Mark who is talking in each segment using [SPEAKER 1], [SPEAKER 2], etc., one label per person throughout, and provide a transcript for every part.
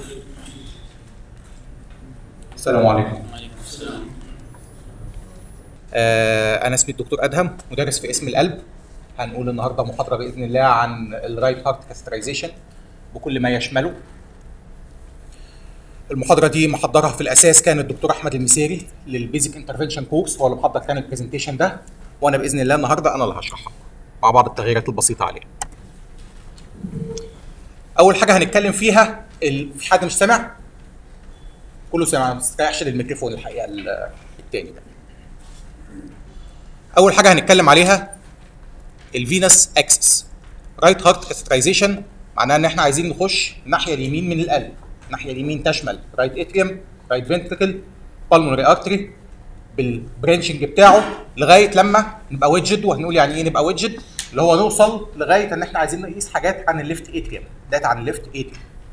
[SPEAKER 1] السلام عليكم
[SPEAKER 2] وعليكم السلام
[SPEAKER 1] آه انا اسمي الدكتور ادهم مدرس في اسم القلب هنقول النهارده محاضره باذن الله عن الرايت هارت كاسترايزيشن بكل ما يشمله المحاضره دي محضرها في الاساس كان الدكتور احمد المسيري للبيزك انترفنشن كورس هو اللي محضر كان البرزنتيشن ده وانا باذن الله النهارده انا اللي هشرحها مع بعض التغييرات البسيطه عليها اول حاجه هنتكلم فيها ال... في حد مش سامع كله سامع ما تستريحش للميكروفون الحقيقه ال- التاني ده اول حاجه هنتكلم عليها الفينس اكسس رايت هارت كاسترايزيشن معناها ان احنا عايزين نخش الناحيه اليمين من القلب الناحيه اليمين تشمل رايت اتريوم رايت فنتركل بالمونري ارتري بالبرانشنج بتاعه لغايه لما نبقى ويدجد وهنقول يعني ايه نبقى ويدجد اللي هو نوصل لغايه ان احنا عايزين نقيس حاجات عن الليفت اتريوم داتا عن الليفت اتريوم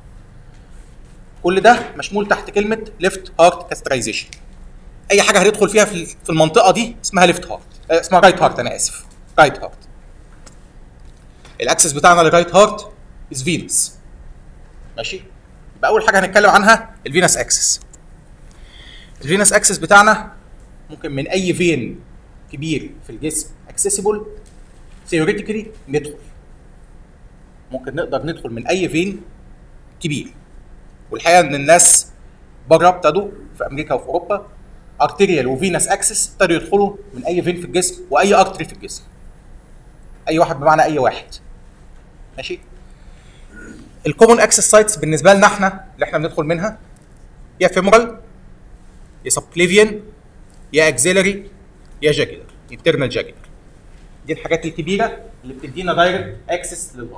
[SPEAKER 1] كل ده مشمول تحت كلمه ليفت هارت كاسترايزيشن اي حاجه هندخل فيها في في المنطقه دي اسمها ليفت هارت آه، اسمها رايت هارت انا اسف رايت هارت الاكسس بتاعنا للرايت هارت از فينس ماشي يبقى اول حاجه هنتكلم عنها الفينس اكسس الفينس اكسس بتاعنا ممكن من اي فين كبير في الجسم اكسسبل ثيوريتيكالي ندخل ممكن نقدر ندخل من اي فين كبير والحقيقه ان الناس بره ابتدوا في امريكا وفي اوروبا ارتيريال وفينس اكسس ابتدوا يدخلوا من اي فين في الجسم واي ارتري في الجسم اي واحد بمعنى اي واحد ماشي الكومون اكسس سايتس بالنسبه لنا احنا اللي احنا بندخل منها يا فيمورال يا سبكليفيان يا اكزيلري يا جاجلر انترنال جاجلر دي الحاجات الكبيره اللي بتدينا دايركت اكسس للارض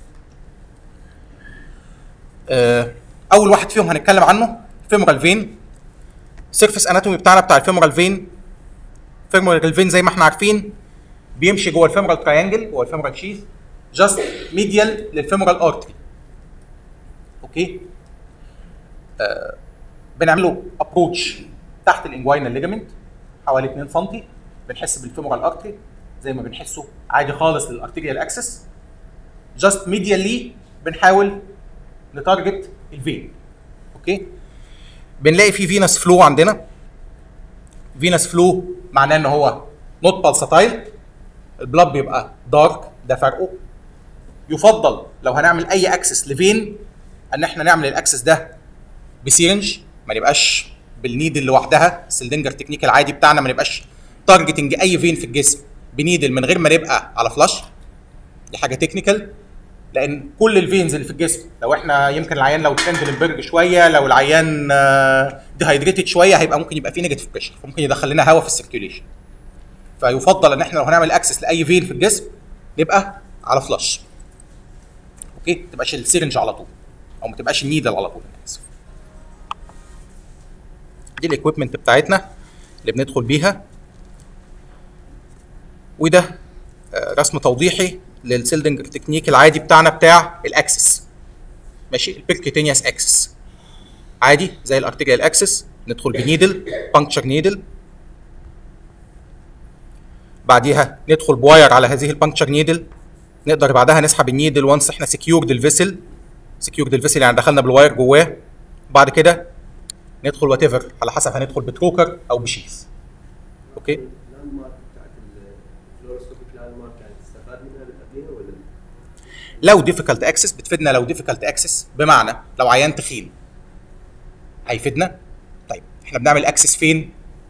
[SPEAKER 1] آه، اول واحد فيهم هنتكلم عنه فيمورال فين السيرفيس اناتومي بتاعنا بتاع الفيمورال فين فيمورال فين زي ما احنا عارفين بيمشي جوه الفيمورال تراينجل جوه الفيمورال شيث جاست ميديال للفيمورال ارتري اوكي آه بنعمله ابروتش تحت الانجوينال ليجامنت حوالي 2 سم بنحس بالفيمورال ارتري زي ما بنحسه عادي خالص للارتيريال اكسس جاست ميديالي بنحاول نتارجت الفين اوكي بنلاقي في فينس فلو عندنا فينس فلو معناه ان هو نوت بالساتايل البلاد بيبقى دارك ده فرقه يفضل لو هنعمل اي اكسس لفين ان احنا نعمل الاكسس ده بسيرنج ما نبقاش بالنيدل لوحدها السلدنجر تكنيك العادي بتاعنا ما نبقاش تارجتنج اي فين في الجسم بنيدل من غير ما نبقى على فلاش دي حاجه تكنيكال لان كل الفينز اللي في الجسم لو احنا يمكن العيان لو تندلنبرج شويه لو العيان ديهايدريتد شويه هيبقى ممكن يبقى فيه نيجاتيف بريشر فممكن يدخل لنا هواء في السيركيوليشن فيفضل ان احنا لو هنعمل اكسس لاي فين في الجسم نبقى على فلاش اوكي ما تبقاش السيرنج على طول او ما تبقاش النيدل على طول انا اسف دي الاكويبمنت بتاعتنا اللي بندخل بيها وده آه، رسم توضيحي للسيلدنجر تكنيك العادي بتاعنا بتاع الاكسس ماشي البيركيتينيوس اكسس عادي زي الارتيريال اكسس ندخل بنيدل بانكتشر نيدل بعديها ندخل بواير على هذه البانكتشر نيدل نقدر بعدها نسحب النيدل وانس احنا سكيورد الفيسل سكيورد الفيسل يعني دخلنا بالواير جواه بعد كده ندخل وات ايفر على حسب هندخل بتروكر او بشيث اوكي
[SPEAKER 3] اللاند مارك بتاعت الفلوروسكوبيك لاند مارك يعني تستفاد منها بالقديمه ولا
[SPEAKER 1] لو ديفيكالت اكسس بتفيدنا لو ديفيكالت اكسس بمعنى لو عيان تخين هيفيدنا طيب احنا بنعمل اكسس فين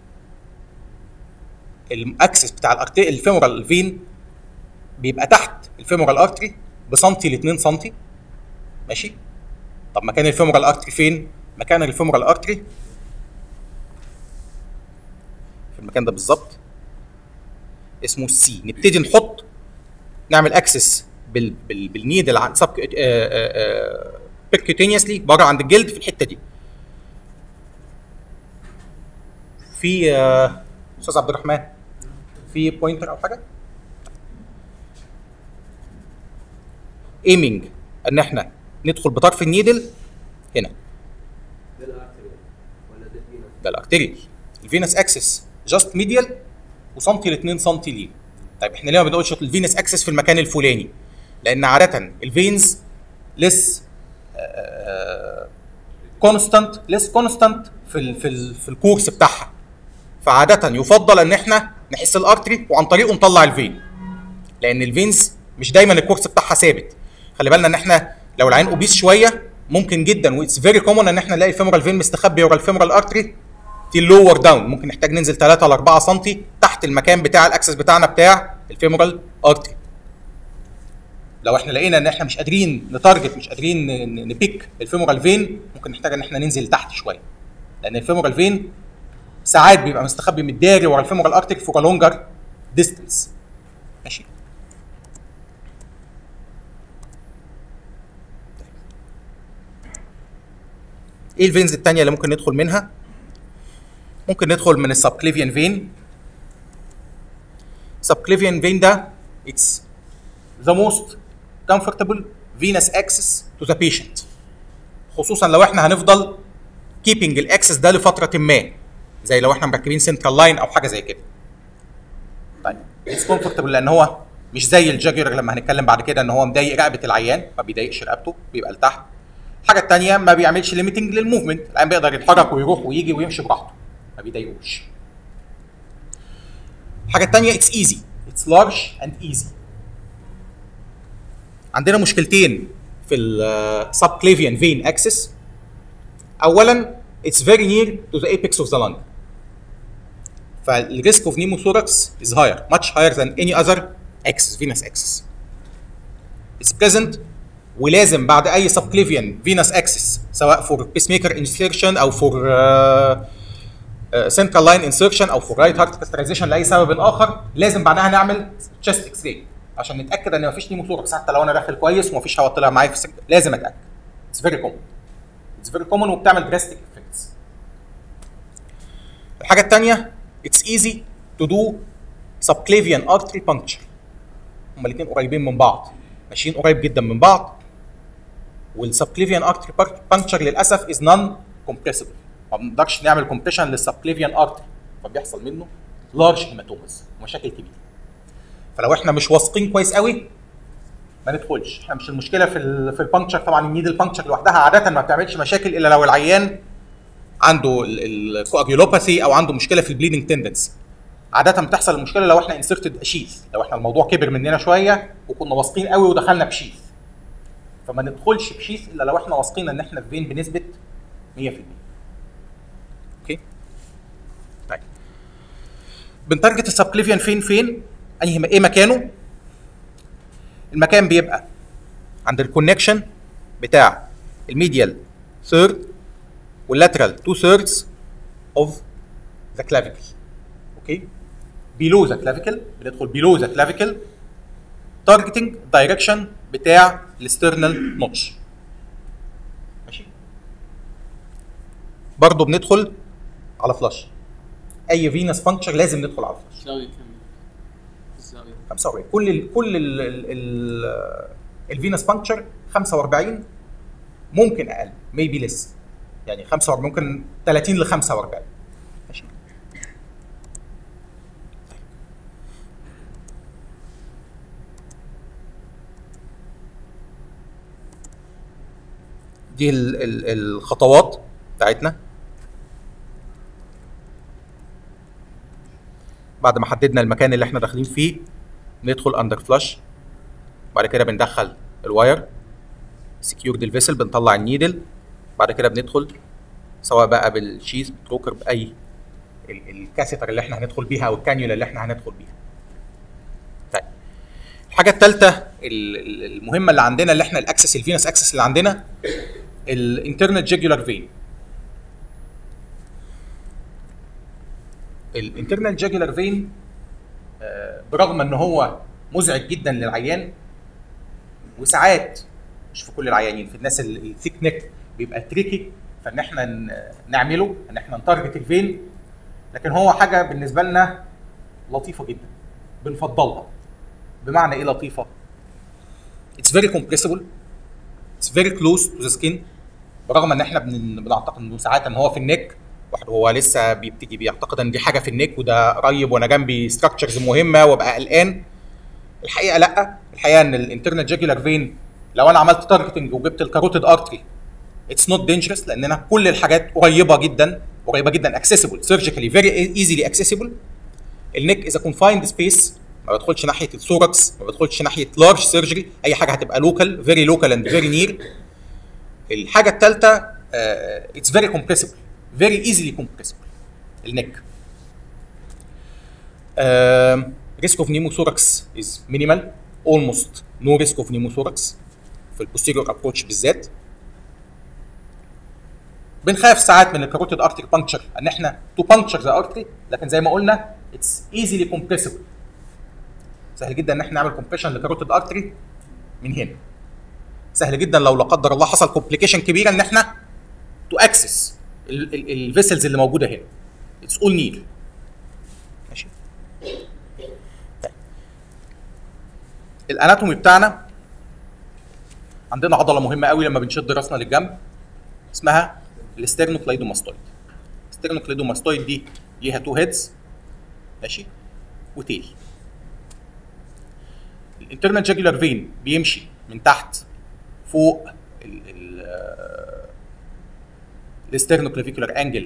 [SPEAKER 1] الاكسس بتاع الارتي الفيمورال فين بيبقى تحت الفيمورال ارتري بسنتي ل 2 سنتي ماشي طب مكان الفيمورال ارتري فين مكان الفيمورال ارتري في المكان ده بالظبط اسمه السي نبتدي نحط نعمل اكسس بال بال بالنيدل عن سب بيركوتينيوسلي بره عند الجلد في الحته دي في آه، استاذ عبد الرحمن في بوينتر او حاجه ايمنج ان احنا ندخل بطرف النيدل هنا
[SPEAKER 3] ده الارتريال ولا ده فينا
[SPEAKER 1] ده الارتيريال الفينس اكسس جاست ميديال وسنتي ل 2 سنتي ليه طيب احنا ليه ما بنقولش الفينس اكسس في المكان الفلاني لان عاده الفينز لس كونستانت ليس كونستانت في ال في ال في الكورس بتاعها فعاده يفضل ان احنا نحس الارتري وعن طريقه نطلع الفين لان الفينز مش دايما الكورس بتاعها ثابت خلي بالنا ان احنا لو العين اوبيس شويه ممكن جدا واتس فيري كومون ان احنا نلاقي الفيمورال فين مستخبي ورا الفيمورال ارتري تي لور داون ممكن نحتاج ننزل 3 ل 4 سم تحت المكان بتاع الاكسس بتاعنا بتاع الفيمورال ارتري لو احنا لقينا ان احنا مش قادرين نتارجت مش قادرين ن- ن- نبيك الفيمورال فين ممكن نحتاج ان احنا ننزل تحت شويه لان الفيمورال فين ساعات بيبقى مستخبي متداري ورا الفيمورال ارتري فور لونجر ديستنس ماشي ايه الفينز التانية اللي ممكن ندخل منها؟ ممكن ندخل من السبكليفيان فين سبكليفيان فين ده it's the most comfortable venous access to the patient خصوصا لو احنا هنفضل keeping الاكسس ده لفترة ما زي لو احنا مركبين سنترال لاين او حاجة زي كده طيب it's comfortable لان هو مش زي الجاجر لما هنتكلم بعد كده ان هو مضايق رقبة العيان ما بيضايقش رقبته بيبقى لتحت الحاجة التانية ما بيعملش ليميتنج للموفمنت العيان بيقدر يتحرك ويروح ويجي ويمشي براحته ما بيضايقوش الحاجة التانية اتس ايزي اتس لارج اند ايزي عندنا مشكلتين في السبكليفيان فين اكسس اولا اتس فيري نير تو ذا apex اوف ذا lung فالريسك اوف نيموثوركس از هاير ماتش هاير ذان اني اذر اكسس فينس اكسس اتس بريزنت ولازم بعد اي سبكليفيان فينس اكسس سواء فور بيس ميكر انسيرشن او فور سنترال لاين انسيرشن او فور رايت هارت كاسترايزيشن لاي سبب اخر لازم بعدها نعمل تشست اكس راي عشان نتاكد ان مفيش نيموثوركس حتى لو انا داخل كويس ومفيش هواء طلع معايا في السكت لازم اتاكد اتس فيري كومن اتس فيري كومن وبتعمل دراستيك افكتس الحاجه الثانيه اتس ايزي تو دو سبكليفيان ارتري بانكتشر هما الاثنين قريبين من بعض ماشيين قريب جدا من بعض والسبكليفيان ارتري بانكتشر للاسف از نون كومبريسبل ما بنقدرش نعمل كومبريشن للسبكليفيان ارتري فبيحصل منه لارج هيماتومز ومشاكل كبيره فلو احنا مش واثقين كويس قوي ما ندخلش احنا مش المشكله في ال في البانكتشر طبعا النيدل بانكتشر لوحدها عاده ما بتعملش مشاكل الا لو العيان عنده الكواجيولوباثي او عنده مشكله في البليدنج تندنسي عاده بتحصل المشكله لو احنا انسرتد اشيث لو احنا الموضوع كبر مننا شويه وكنا واثقين قوي ودخلنا بشيث فما ندخلش بشيث الا لو احنا واثقين ان احنا في فين بنسبه 100% اوكي طيب بنتارجت السبكليفيان فين فين انهي ايه مكانه المكان بيبقى عند الكونكشن بتاع الميديال ثيرد واللاترال تو ثيردز اوف ذا كلافيكل اوكي بيلو ذا كلافيكل بندخل بيلو ذا كلافيكل تارجتنج دايركشن بتاع الاسترنال نوتش ماشي برضه بندخل على فلاش اي فينس فانكشر لازم ندخل على فلاش
[SPEAKER 2] زاوية كم؟ الزاوية
[SPEAKER 1] 45 كل ال كل ال ال ال الفينس بانكتشر 45 ممكن اقل ميبي لسه يعني 45 ممكن 30 ل 45 ماشي دي ال ال الخطوات بتاعتنا بعد ما حددنا المكان اللي احنا داخلين فيه ندخل اندر فلاش بعد كده بندخل الواير سكيورد الفيسل بنطلع النيدل بعد كده بندخل سواء بقى بالشيز بتروكر باي ال- الكاسيتر اللي احنا هندخل بيها او الكانيولا اللي احنا هندخل بيها طيب الحاجه الثالثه المهمه اللي عندنا اللي احنا الاكسس الفينس اكسس اللي عندنا الانترنال جيجولار فين الانترنال جاجولار فين برغم ان هو مزعج جدا للعيان وساعات مش في كل العيانين في الناس الثيك نيك بيبقى تريكي فان احنا ن- نعمله ان احنا نتارجت الفين لكن هو حاجه بالنسبه لنا لطيفه جدا بنفضلها بمعنى ايه لطيفه؟ اتس فيري كومبريسبل اتس فيري كلوز تو ذا سكين برغم ان احنا بن- بنعتقد انه ساعات ان هو في النك واحد هو لسه بيبتدي بيعتقد ان دي حاجه في النك وده قريب وانا جنبي ستراكشرز مهمه وابقى قلقان الحقيقه لا الحقيقه ان الانترنال جاجولار فين لو انا عملت تارجتنج وجبت الكاروتيد ارتري اتس نوت دينجرس لاننا كل الحاجات قريبه جدا قريبه جدا اكسسبل سيرجيكالي فيري ايزيلي اكسسبل النك از كونفايند سبيس ما بدخلش ناحيه الثوركس ما بدخلش ناحيه لارج سيرجري اي حاجه هتبقى لوكال فيري لوكال اند فيري نير الحاجه الثالثه اتس فيري كومبريسبل فيري ايزيلي كومبريسبل النك ريسك اوف نيموثوركس از مينيمال اولموست نو ريسك اوف نيموثوركس في البوستيريور ابروتش بالذات بنخاف ساعات من الكاروتيد ارتري بانكشر ان احنا تو بانكشر ذا ارتري لكن زي ما قلنا اتس ايزيلي كومبريسبل سهل جدا ان احنا نعمل كومبريشن للكاروتيد ارتري من هنا سهل جدا لو لا قدر الله حصل كومبليكيشن كبيره ان احنا تو اكسس الفيسلز اللي موجوده هنا اتس اول نير ماشي طيب. الاناتومي بتاعنا عندنا عضله مهمه قوي لما بنشد راسنا للجنب اسمها الاسترنوكلايدوماستويد الاسترنوكلايدوماستويد دي ليها تو هيدز ماشي وتيل الانترنال جاجولار فين بيمشي من تحت فوق ال ال الاسترنوكلافيكولار انجل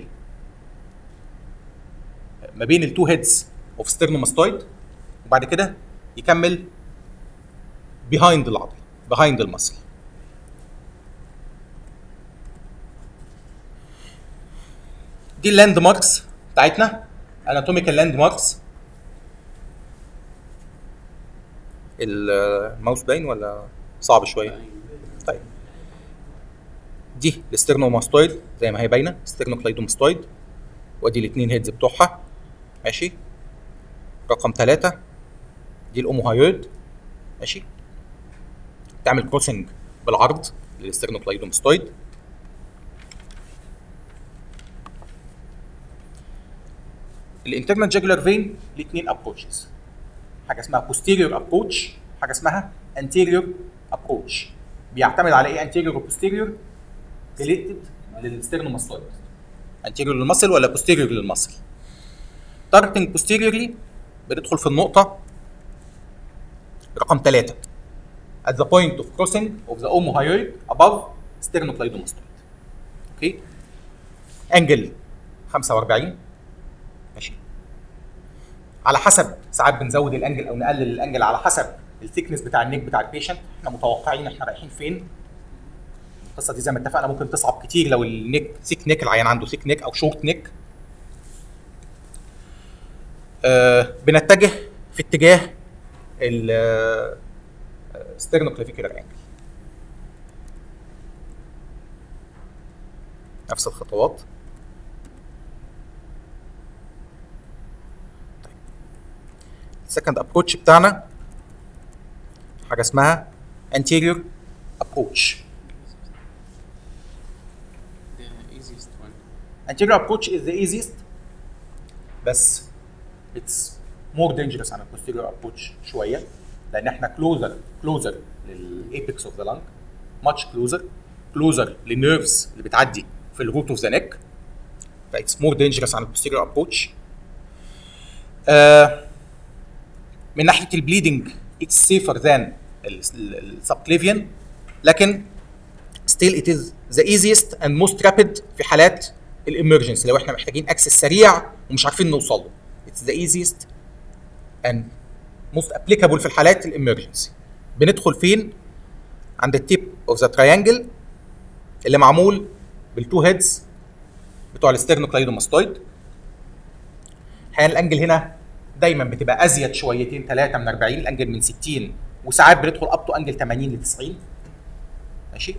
[SPEAKER 1] ما بين التو هيدز اوف ستيرنوماستويد وبعد كده يكمل بيهايند العضله بيهايند المصل دي اللاند ماركس بتاعتنا اناتوميكال لاند ماركس الماوس باين ولا صعب شويه طيب دي الاسترنوماستويد زي ما هي باينه استرنوكلايدوماستويد وادي الاثنين هيدز بتوعها ماشي رقم ثلاثة دي الاوموهايويد ماشي تعمل كروسنج بالعرض للاسترنوكلايدوماستويد الانترنال جاجولار فين ليه اثنين ابروتشز حاجه اسمها posterior approach حاجه اسمها anterior approach بيعتمد على ايه anterior و posterior related للسترنوماستويد anterior للمصل ولا posterior للمصل targeting posteriorly بندخل في النقطه رقم ثلاثة at the point of crossing of the omohyoid above sternocleidomastoid اوكي انجل 45 ماشي على حسب ساعات بنزود الانجل او نقلل الانجل على حسب الثيكنس بتاع النيك بتاع البيشنت احنا متوقعين احنا رايحين فين القصه دي زي ما اتفقنا ممكن تصعب كتير لو النيك ثيك نيك العيان عنده ثيك نيك او شورت نيك آه بنتجه في اتجاه ال ستيرنوكلافيكولار انجل نفس الخطوات السكند ابروتش بتاعنا حاجه اسمها anterior approach
[SPEAKER 2] The easiest one.
[SPEAKER 1] anterior approach is the easiest بس it's more dangerous عن posterior approach شويه لان احنا closer closer للاpex of the lung much closer closer للنيرفز اللي بتعدي في الروت اوف ذا نيك فايتس more dangerous عن posterior approach آه من ناحيه البليدنج اتس سيفر ذان السبكليفيان لكن ستيل ات از ذا ايزيست اند موست رابيد في حالات الامرجنسي لو احنا محتاجين اكسس سريع ومش عارفين نوصل له اتس ذا ايزيست اند موست ابليكابل في الحالات الامرجنسي بندخل فين عند التيب اوف ذا تراينجل اللي معمول بالتو هيدز بتوع الاسترنوكلايدوماستويد الحقيقه الانجل هنا دايما بتبقى ازيد شويتين ثلاثه من 40 الانجل من 60 وساعات بندخل اب تو انجل 80 ل 90 ماشي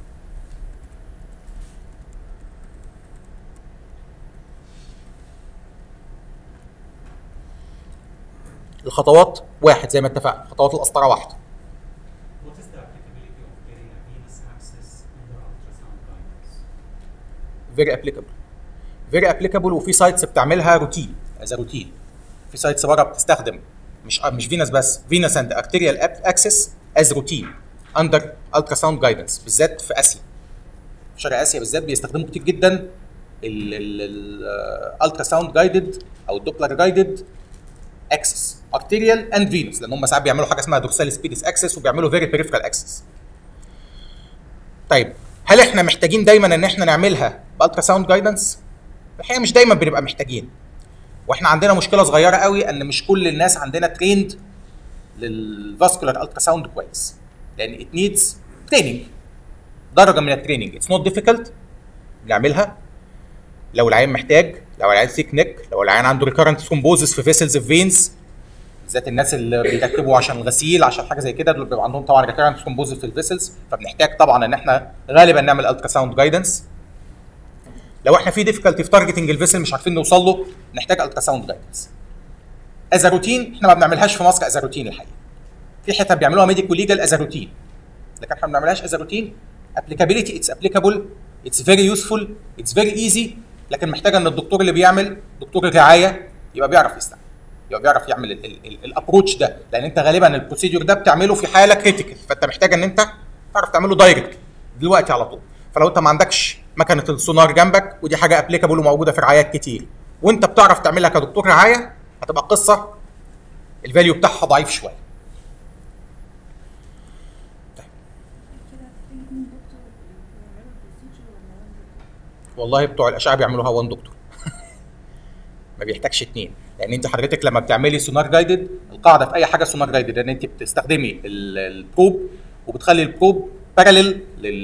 [SPEAKER 1] الخطوات واحد زي ما اتفقنا خطوات القسطره واحده
[SPEAKER 4] What is the applicability of getting a venous access under ultrasound guidance?
[SPEAKER 1] فيري ابليكابل فيري ابليكابل وفي سايتس بتعملها روتين از روتين في سايتس بره بتستخدم مش مش فينس بس فينس اند ارتيريال اكسس از روتين اندر الترا ساوند جايدنس بالذات في اسيا في شرق اسيا بالذات بيستخدموا كتير جدا الالترا ساوند جايدد او الدوبلر جايدد اكسس ارتيريال اند فينوس لان هم ساعات بيعملوا حاجه اسمها دورسال سبيدس اكسس وبيعملوا فيري بريفرال اكسس طيب هل احنا محتاجين دايما ان احنا نعملها بالترا ساوند جايدنس الحقيقه مش دايما بنبقى محتاجين واحنا عندنا مشكله صغيره قوي ان مش كل الناس عندنا تريند للفاسكولار الترا ساوند كويس لان ات نيدز تريننج درجه من التريننج اتس نوت ديفيكلت بنعملها لو العيان محتاج لو العيان سيك نيك لو العيان عنده ريكارنت ثرومبوزس في فيسلز اوف فينز بالذات الناس اللي بيركبوا عشان الغسيل عشان حاجه زي كده دول بيبقى عندهم طبعا ريكارنت ثرومبوزس في الفيسلز فبنحتاج طبعا ان احنا غالبا نعمل الترا ساوند جايدنس لو احنا في ديفيكالتي في تارجتنج الفيسل مش عارفين نوصل له نحتاج الترا ساوند جايدنس از روتين احنا ما بنعملهاش في مصر از روتين الحقيقه في حته بيعملوها ميديكو ليجل از روتين لكن احنا ما بنعملهاش از روتين ابليكابيلتي اتس ابليكابل اتس فيري يوسفول اتس فيري ايزي لكن محتاجه ان الدكتور اللي بيعمل دكتور الرعايه يبقى بيعرف يستعمل يبقى بيعرف يعمل الابروتش ده لان انت غالبا البروسيدور ده بتعمله في حاله كريتيكال فانت محتاج ان انت تعرف تعمله دايركت دلوقتي على طول فلو انت ما عندكش مكنه السونار جنبك ودي حاجه ابليكابل وموجوده في رعايات كتير وانت بتعرف تعملها كدكتور رعايه هتبقى قصه الفاليو بتاعها ضعيف شويه والله بتوع الاشعه بيعملوها وان دكتور ما بيحتاجش اتنين لان انت حضرتك لما بتعملي سونار جايدد القاعده في اي حاجه سونار جايدد ان انت بتستخدمي ال- البروب وبتخلي البروب باراليل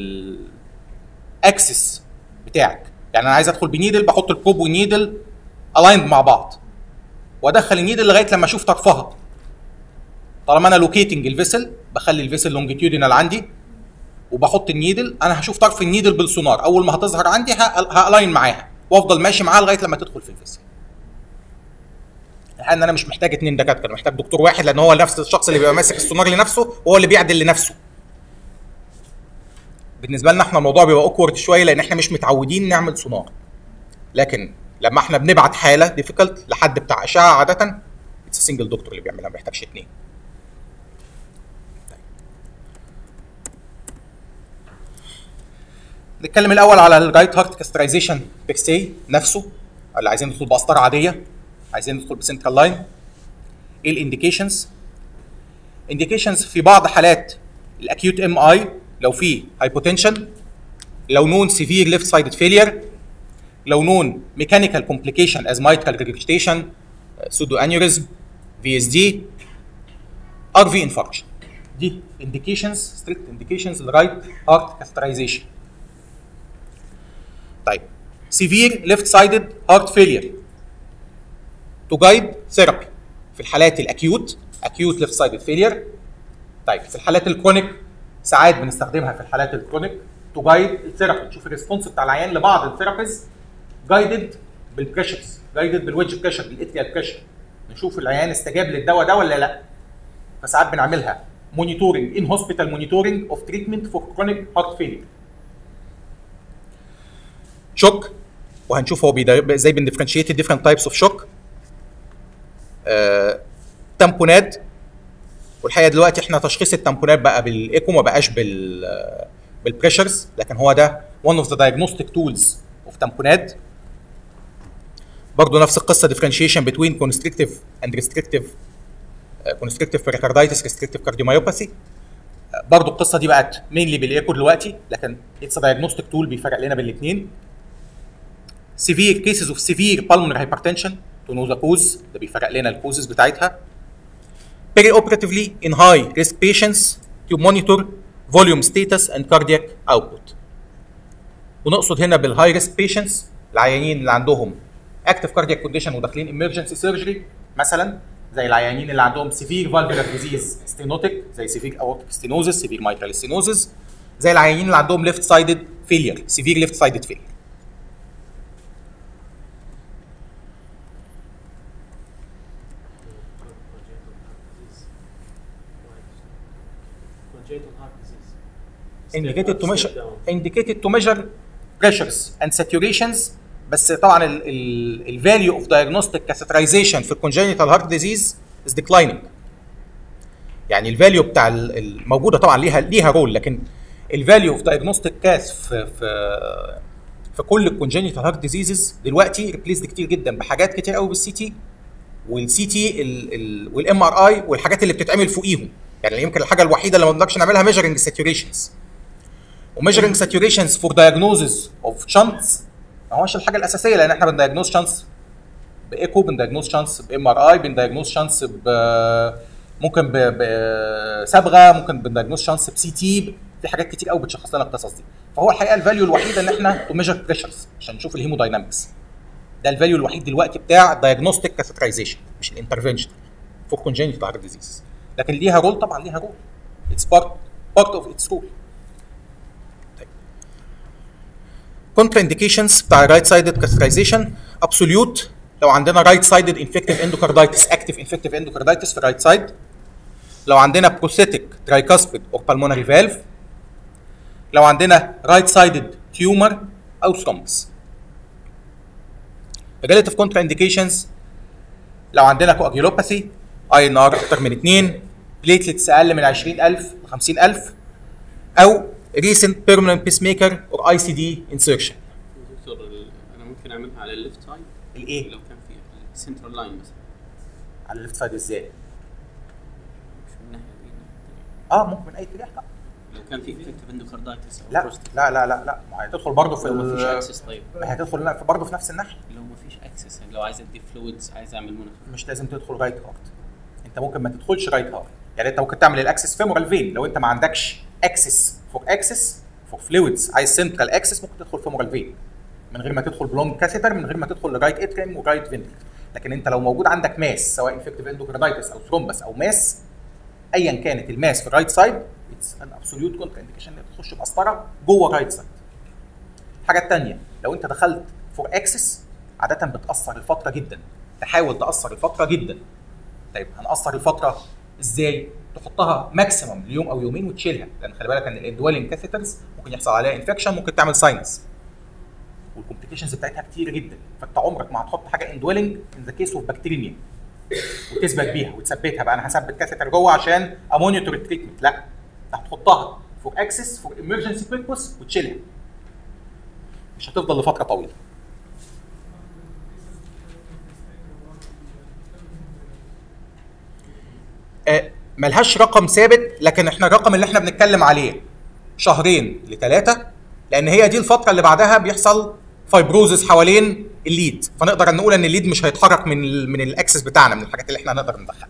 [SPEAKER 1] للاكسس بتاعك يعني انا عايز ادخل بنيدل بحط البروب والنيدل الايند مع بعض وادخل النيدل لغايه لما اشوف طرفها طالما انا لوكيتنج الفيسل بخلي الفيسل لونجيتيودينال عندي وبحط النيدل انا هشوف طرف النيدل بالسونار اول ما هتظهر عندي هالاين معاها وافضل ماشي معاها لغايه لما تدخل في الفيسل الحقيقه ان انا مش محتاج اتنين دكاتره أنا محتاج دكتور واحد لان هو نفس الشخص اللي بيبقى ماسك السونار لنفسه وهو اللي بيعدل لنفسه بالنسبه لنا احنا الموضوع بيبقى اوكورد شويه لان احنا مش متعودين نعمل سونار لكن لما احنا بنبعت حاله ديفيكلت لحد بتاع اشعه عاده اتس سنجل دكتور اللي بيعملها ما بيحتاجش اتنين نتكلم الاول على الرايت هارت كاسترايزيشن بيكسي نفسه اللي عايزين ندخل بقسطره عاديه عايزين ندخل بسنترال لاين ايه الانديكيشنز انديكيشنز في بعض حالات الاكيوت ام اي لو في هايبوتنشن لو نون سيفير ليفت سايدد فيلير لو نون ميكانيكال كومبليكيشن از مايترال ريجريتيشن سودو انيوريزم في اس دي ار في انفاركشن دي انديكيشنز ستريكت انديكيشنز للرايت هارت كاسترايزيشن طيب سيفير ليفت سايدد هارت فيلير تو جايد ثيرابي في الحالات الاكيوت اكيوت ليفت سايدد فيلير طيب في الحالات الكرونيك ساعات بنستخدمها في الحالات الكرونيك تو جايد الثيرابي نشوف الريسبونس بتاع العيان لبعض الثيرابيز جايدد بالبريشرز جايدد بالويدج بريشر بالاتريال بريشر نشوف العيان استجاب للدواء ده ولا لا فساعات بنعملها مونيتورنج ان هوسبيتال مونيتورنج اوف تريتمنت فور كرونيك هارت فيلير شوك وهنشوف هو بيدا- ازاي بندفرنشيت ديفرنت تايبس اوف شوك تامبونات والحقيقه دلوقتي احنا تشخيص التامبونات بقى بالايكو ما بقاش بال بالبريشرز لكن هو ده one of the diagnostic tools of تامبونات برضه نفس القصه differentiation between constrictive and restrictive uh, constrictive pericarditis restrictive cardiomyopathy برضه القصه دي بقت مينلي بالايكو دلوقتي لكن اتس diagnostic tool بيفرق لنا بين الاثنين severe cases of severe pulmonary hypertension to know the cause ده بيفرق لنا الكوزز بتاعتها perioperatively in high risk patients to monitor volume status and cardiac output ونقصد هنا بالهاي ريسك patients العيانين اللي عندهم active cardiac condition وداخلين emergency surgery مثلا زي العيانين اللي عندهم severe valvular disease stenotic زي severe aortic stenosis severe mitral stenosis زي العيانين اللي عندهم left sided failure severe left sided failure
[SPEAKER 3] congenital heart disease.
[SPEAKER 1] indicated to
[SPEAKER 3] Step
[SPEAKER 1] measure
[SPEAKER 3] down.
[SPEAKER 1] indicated to measure pressures and saturations بس طبعا الفاليو اوف diagnostic catheterization في الكونجنتال هارت ديزيز is declining يعني الفاليو بتاع ال- الموجوده طبعا ليها ليها رول لكن الفاليو اوف diagnostic كاس في في في كل الكونجنتال هارت ديزيزز دلوقتي ريبليسد كتير جدا بحاجات كتير قوي بالسي تي والسي تي والام ار اي والحاجات اللي بتتعمل فوقيهم يعني يمكن الحاجه الوحيده اللي ما بنقدرش نعملها ميجرنج ساتوريشنز وميجرنج ساتوريشنز فور دايجنوزز اوف شانتس ما هوش الحاجه الاساسيه لان احنا بندايجنوز شانتس بايكو بندايجنوز شانتس بام ار اي بندايجنوز شانتس ب ممكن ب- بصبغه ممكن بندايجنوز شانتس بسي تي في حاجات كتير قوي بتشخص لنا القصص دي فهو الحقيقه الفاليو الوحيده ان احنا تو ميجر بريشرز عشان نشوف الهيموداينامكس ده الفاليو الوحيد دلوقتي بتاع الدايجنوستيك كاثيترايزيشن مش الانترفنشن فور كونجنتال هارت ديزيز لكن ليها رول طبعا ليها رول اتس بارت بارت اوف اتس رول كونترا انديكيشنز بتاع الرايت سايدد كاثيترايزيشن ابسوليوت لو عندنا رايت سايدد انفكتيف اندوكاردايتس اكتيف انفكتيف اندوكاردايتس في الرايت سايد لو عندنا بروستاتيك ترايكاسبيد اور بالمونري فالف لو عندنا رايت سايدد تيومر او ثرومبس ريليتيف كونترا انديكيشنز لو عندنا كواجيولوباثي اي ان ار اكتر من 2 بليتلتس اقل من 20000 ل 50000 او ريسنت بيرمننت بيس ميكر اور اي سي دي انسيرشن
[SPEAKER 2] دكتور ال- انا ممكن اعملها على الليفت سايد
[SPEAKER 1] الايه
[SPEAKER 2] لو كان في سنترال لاين مثلا
[SPEAKER 1] على الليفت سايد ازاي
[SPEAKER 2] مش من الناحيه دي الناحية
[SPEAKER 1] اه ممكن من اي اتجاه طبعا
[SPEAKER 2] التانية. لو كان في افكتيف اندوكاردايتس او
[SPEAKER 1] لا
[SPEAKER 2] prostate.
[SPEAKER 1] لا لا لا لا ما هي هتدخل برضه في
[SPEAKER 2] لو ما فيش
[SPEAKER 1] ال-
[SPEAKER 2] اكسس طيب
[SPEAKER 1] ما هي هتدخل لا، في- برضه في نفس الناحيه
[SPEAKER 2] لو ما فيش اكسس لو عايز ادي فلويدز عايز اعمل مناخ
[SPEAKER 1] مش لازم تدخل رايت هارت انت ممكن ما تدخلش رايت هارت يعني انت ممكن تعمل الاكسس فيمورال فين لو انت ما عندكش اكسس فور اكسس فور فلويدز عايز سنترال اكسس ممكن تدخل فيمورال فين من غير ما تدخل بلونج كاثيتر من غير ما تدخل لرايت اتريم ورايت فنتريكل لكن انت لو موجود عندك ماس سواء انفكتيف اندوكاردايتس او ثرومبس او ماس ايا كانت الماس في الرايت سايد اتس ان ابسوليوت كونتر انديكيشن انك تخش بقسطره جوه الرايت سايد الحاجه الثانيه لو انت دخلت فور اكسس عاده بتاثر الفتره جدا تحاول تاثر الفتره جدا طيب هنقصر الفتره ازاي؟ تحطها ماكسيمم ليوم او يومين وتشيلها لان خلي بالك ان الاندوالين كاثيترز ممكن يحصل عليها انفكشن ممكن تعمل ساينس والكومبليكيشنز بتاعتها كتير جدا فانت عمرك ما هتحط حاجه اندوالينج ان ذا كيس اوف بكتيريميا وتثبت بيها وتثبتها بقى انا هثبت كاثيتر جوه عشان امونيتور التريتمنت لا انت هتحطها فور اكسس فور ايمرجنسي بيربوس وتشيلها مش هتفضل لفتره طويله آه، ملهاش رقم ثابت لكن احنا الرقم اللي احنا بنتكلم عليه شهرين لثلاثه لان هي دي الفتره اللي بعدها بيحصل فايبروزس حوالين الليد فنقدر نقول ان الليد مش هيتحرك من ال من الاكسس بتاعنا من الحاجات اللي احنا نقدر ندخلها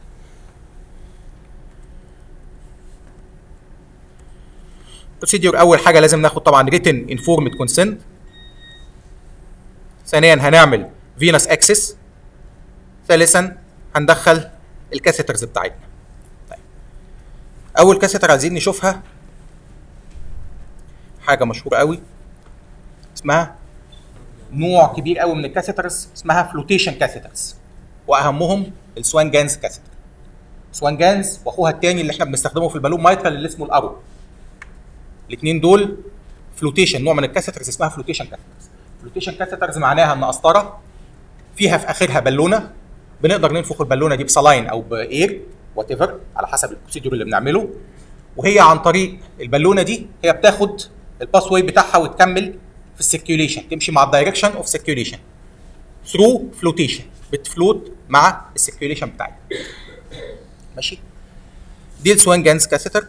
[SPEAKER 1] بروسيديور اول حاجه لازم ناخد طبعا ريتن انفورمد كونسنت ثانيا هنعمل فينس اكسس ثالثا هندخل الكاثيترز بتاعتنا طيب. اول كاثيتر عايزين نشوفها حاجه مشهوره قوي اسمها نوع كبير قوي من الكاثيترز اسمها فلوتيشن كاثيترز واهمهم السوان جانز كاثيتر سوان جانز واخوها الثاني اللي احنا بنستخدمه في البالون مايترال اللي اسمه الارو الاثنين دول فلوتيشن نوع من الكاثيترز اسمها فلوتيشن كاثيترز فلوتيشن كاثيترز معناها ان قسطره فيها في اخرها بالونه بنقدر ننفخ البالونه دي بصلاين او باير وات ايفر على حسب البروسيدور اللي بنعمله وهي عن طريق البالونه دي هي بتاخد الباس واي بتاعها وتكمل في السيركيوليشن تمشي مع الدايركشن اوف سيركيوليشن ثرو فلوتيشن بتفلوت مع السيركيوليشن بتاعتها ماشي دي السوان جانز كاثيتر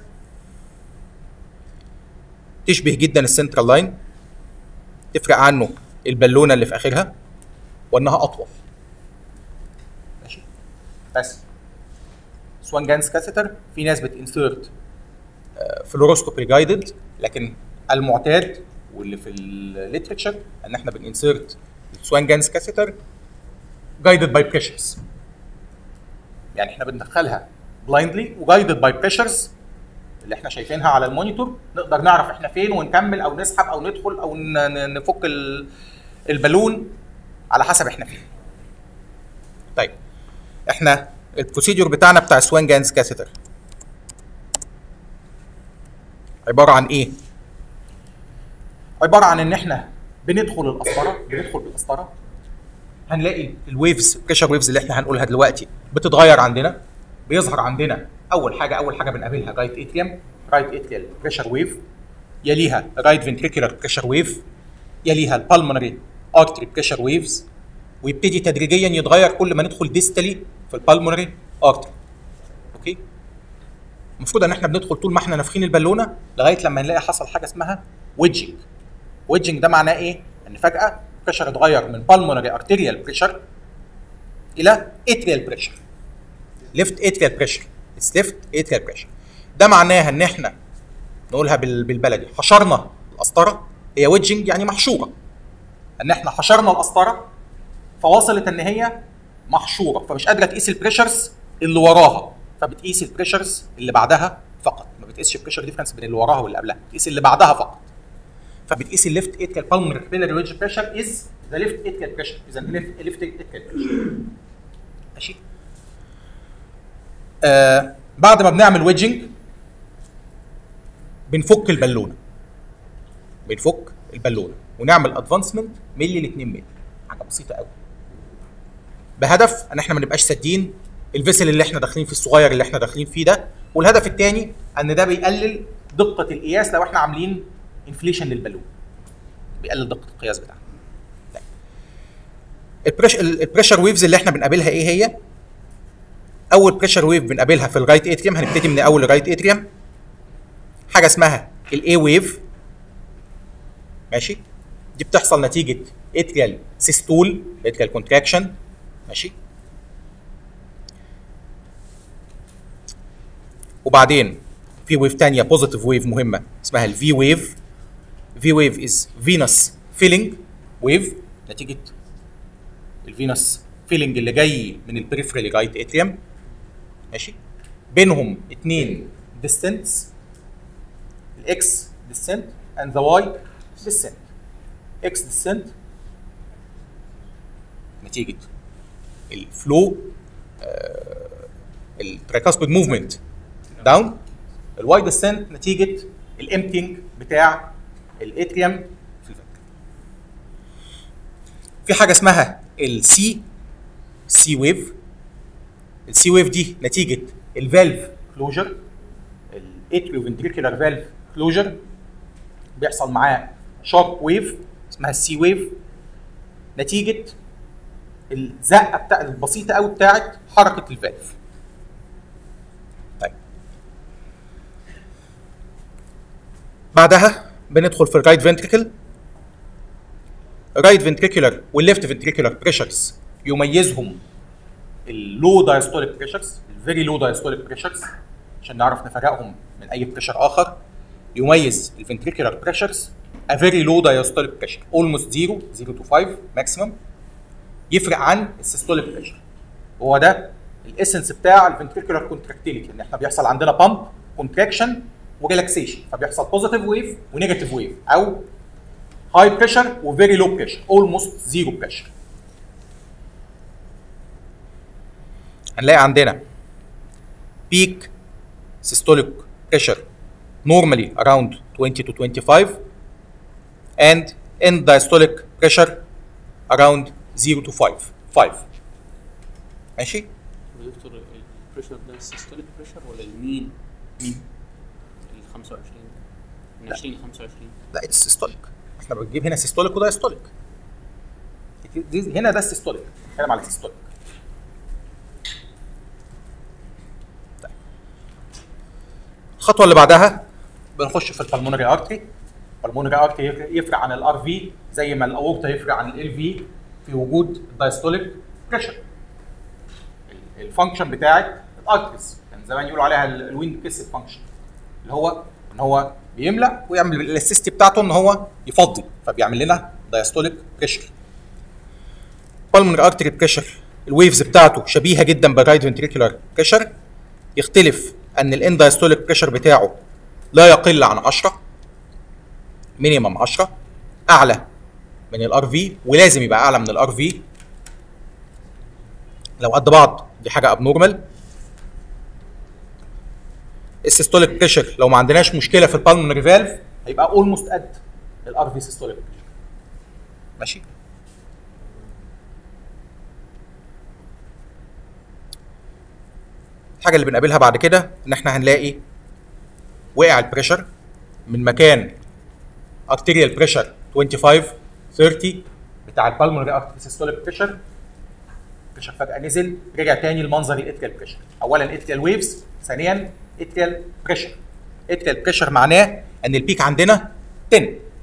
[SPEAKER 1] تشبه جدا السنترال لاين تفرق عنه البالونه اللي في اخرها وانها اطول ماشي بس سوان جانز كاثيتر في ناس بتنسيرت فلوروسكوبي جايدد لكن المعتاد واللي في الليترشر ان احنا بننسيرت السوان جانز كاثيتر جايدد باي بريشرز يعني احنا بندخلها بلايندلي وجايدد باي بريشرز اللي احنا شايفينها على المونيتور نقدر نعرف احنا فين ونكمل او نسحب او ندخل او ن- ن- نفك ال- البالون على حسب احنا فين طيب احنا البروسيدور بتاعنا بتاع سوان جانز كاثيتر عباره عن ايه عباره عن ان احنا بندخل القسطره بندخل بالقسطره هنلاقي الويفز بريشر ويفز اللي احنا هنقولها دلوقتي بتتغير عندنا بيظهر عندنا اول حاجه اول حاجه بنقابلها رايت اتريوم رايت اتريال بريشر ويف يليها رايت فنتريكولار بريشر ويف يليها البالمونري ارتري بريشر ويفز ويبتدي تدريجيا يتغير كل ما ندخل ديستالي في البالمونري ارتري اوكي المفروض ان احنا بندخل طول ما احنا نافخين البالونه لغايه لما نلاقي حصل حاجه اسمها ويدجنج ويدجنج ده معناه ايه ان فجاه بريشر اتغير من بالمونري ارتيريال بريشر الى اتريال بريشر ليفت اتريال بريشر اتس ليفت اتريال بريشر ده معناها ان احنا نقولها بال- بالبلدي حشرنا القسطره هي ويدجنج يعني محشوره ان احنا حشرنا القسطره فوصلت ان هي محشوره فمش قادره تقيس البريشرز اللي وراها فبتقيس البريشرز اللي بعدها فقط ما بتقيسش البريشر ديفرنس بين اللي وراها واللي قبلها بتقيس اللي بعدها فقط فبتقيس الليفت اتكال بالمونري كابيلاري ويدج بريشر از ذا ليفت اتكال بريشر اذا ليفت اتكال بريشر ماشي آه بعد ما بنعمل ويدجنج بنفك البالونه بنفك البالونه ونعمل ادفانسمنت ملي ل 2 ملي حاجه بسيطه قوي بهدف ان احنا ما نبقاش سادين الفيسل اللي احنا داخلين فيه الصغير اللي احنا داخلين فيه ده والهدف الثاني ان ده بيقلل دقه القياس لو احنا عاملين انفليشن للبالون بيقلل دقه القياس بتاعنا طيب. البريشر البريشر ويفز اللي احنا بنقابلها ايه هي اول بريشر ويف بنقابلها في الرايت اتريوم هنبتدي من اول الرايت اتريوم حاجه اسمها الاي ويف ماشي دي بتحصل نتيجه اتريال سيستول اتريال كونتراكشن ماشي وبعدين في ويف تانية بوزيتيف ويف مهمة اسمها الفي ويف في ويف از فينوس فيلينج ويف نتيجة الفينوس فيلينج اللي جاي من البريفرال رايت اتريوم ماشي بينهم اتنين ديستنس الاكس ديسنت اند ذا واي ديسنت اكس ديسنت نتيجة الفلو الترايكاسبيد موفمنت داون الواي ديسنت نتيجه الامتنج بتاع الاتريوم في الفك في حاجه اسمها السي سي ويف السي ويف دي نتيجه الفالف كلوجر الاتريو فنتريكولار فالف كلوجر بيحصل معاه شارب ويف اسمها السي ويف نتيجه الزقه بتاع البسيطه قوي بتاعت حركه الفالف طيب بعدها بندخل في الرايت فنتريكل الرايت فنتريكولار والليفت فنتريكولار بريشرز يميزهم اللو دايستوليك بريشرز الفيري لو دايستوليك بريشرز عشان نعرف نفرقهم من اي بريشر اخر يميز الفنتريكولار بريشرز a very low diastolic pressure almost 0 0 to 5 maximum يفرق عن السيستوليك بريشر هو ده الاسنس بتاع الفنتريكولار كونتراكتيليتي ان احنا بيحصل عندنا بامب كونتراكشن وريلاكسيشن فبيحصل بوزيتيف ويف ونيجاتيف ويف او هاي بريشر وفيري لو بريشر اولموست زيرو بريشر هنلاقي عندنا بيك systolic pressure normally around 20 to 25 and end diastolic pressure around 0 to 5 5 ماشي
[SPEAKER 2] يا دكتور البريشر ده السيستوليك بريشر ولا المين؟
[SPEAKER 1] مين؟
[SPEAKER 2] ال 25 من
[SPEAKER 1] لا.
[SPEAKER 2] 20 ل 25
[SPEAKER 1] لا السيستوليك احنا بنجيب هنا سيستوليك ودايستوليك دي- هنا ده السيستوليك بنتكلم على السيستوليك طيب. الخطوه اللي بعدها بنخش في البلمونري ارتري البلمونري ارتري يفرق- يفرق عن الار في زي ما الاورتا يفرق عن ال في في وجود الدايستوليك بريشر الفانكشن بتاعت الارتريز كان زمان يقولوا عليها ال- الويند كيس فانكشن اللي هو ان هو بيملا ويعمل الاستيستي بتاعته ان هو يفضي فبيعمل لنا دايستوليك بريشر بالمونري ارتري بريشر الويفز بتاعته شبيهه جدا بالرايت فنتريكولار بريشر يختلف ان الان دايستوليك بريشر بتاعه لا يقل عن 10 مينيمم 10 اعلى من الار في ولازم يبقى اعلى من الار في لو قد بعض دي حاجه ابنورمال السيستوليك بريشر لو ما عندناش مشكله في البالمونري فالف هيبقى اولموست قد الار في سيستوليك بريشر ماشي الحاجه اللي بنقابلها بعد كده ان احنا هنلاقي وقع البريشر من مكان ارتيريال بريشر 25 30 بتاع البالمونري ارتري سيستوليك بريشر بريشر فجاه نزل رجع تاني لمنظر الاتريال بريشر اولا اتريال ويفز ثانيا اتريال بريشر اتريال بريشر معناه ان البيك عندنا 10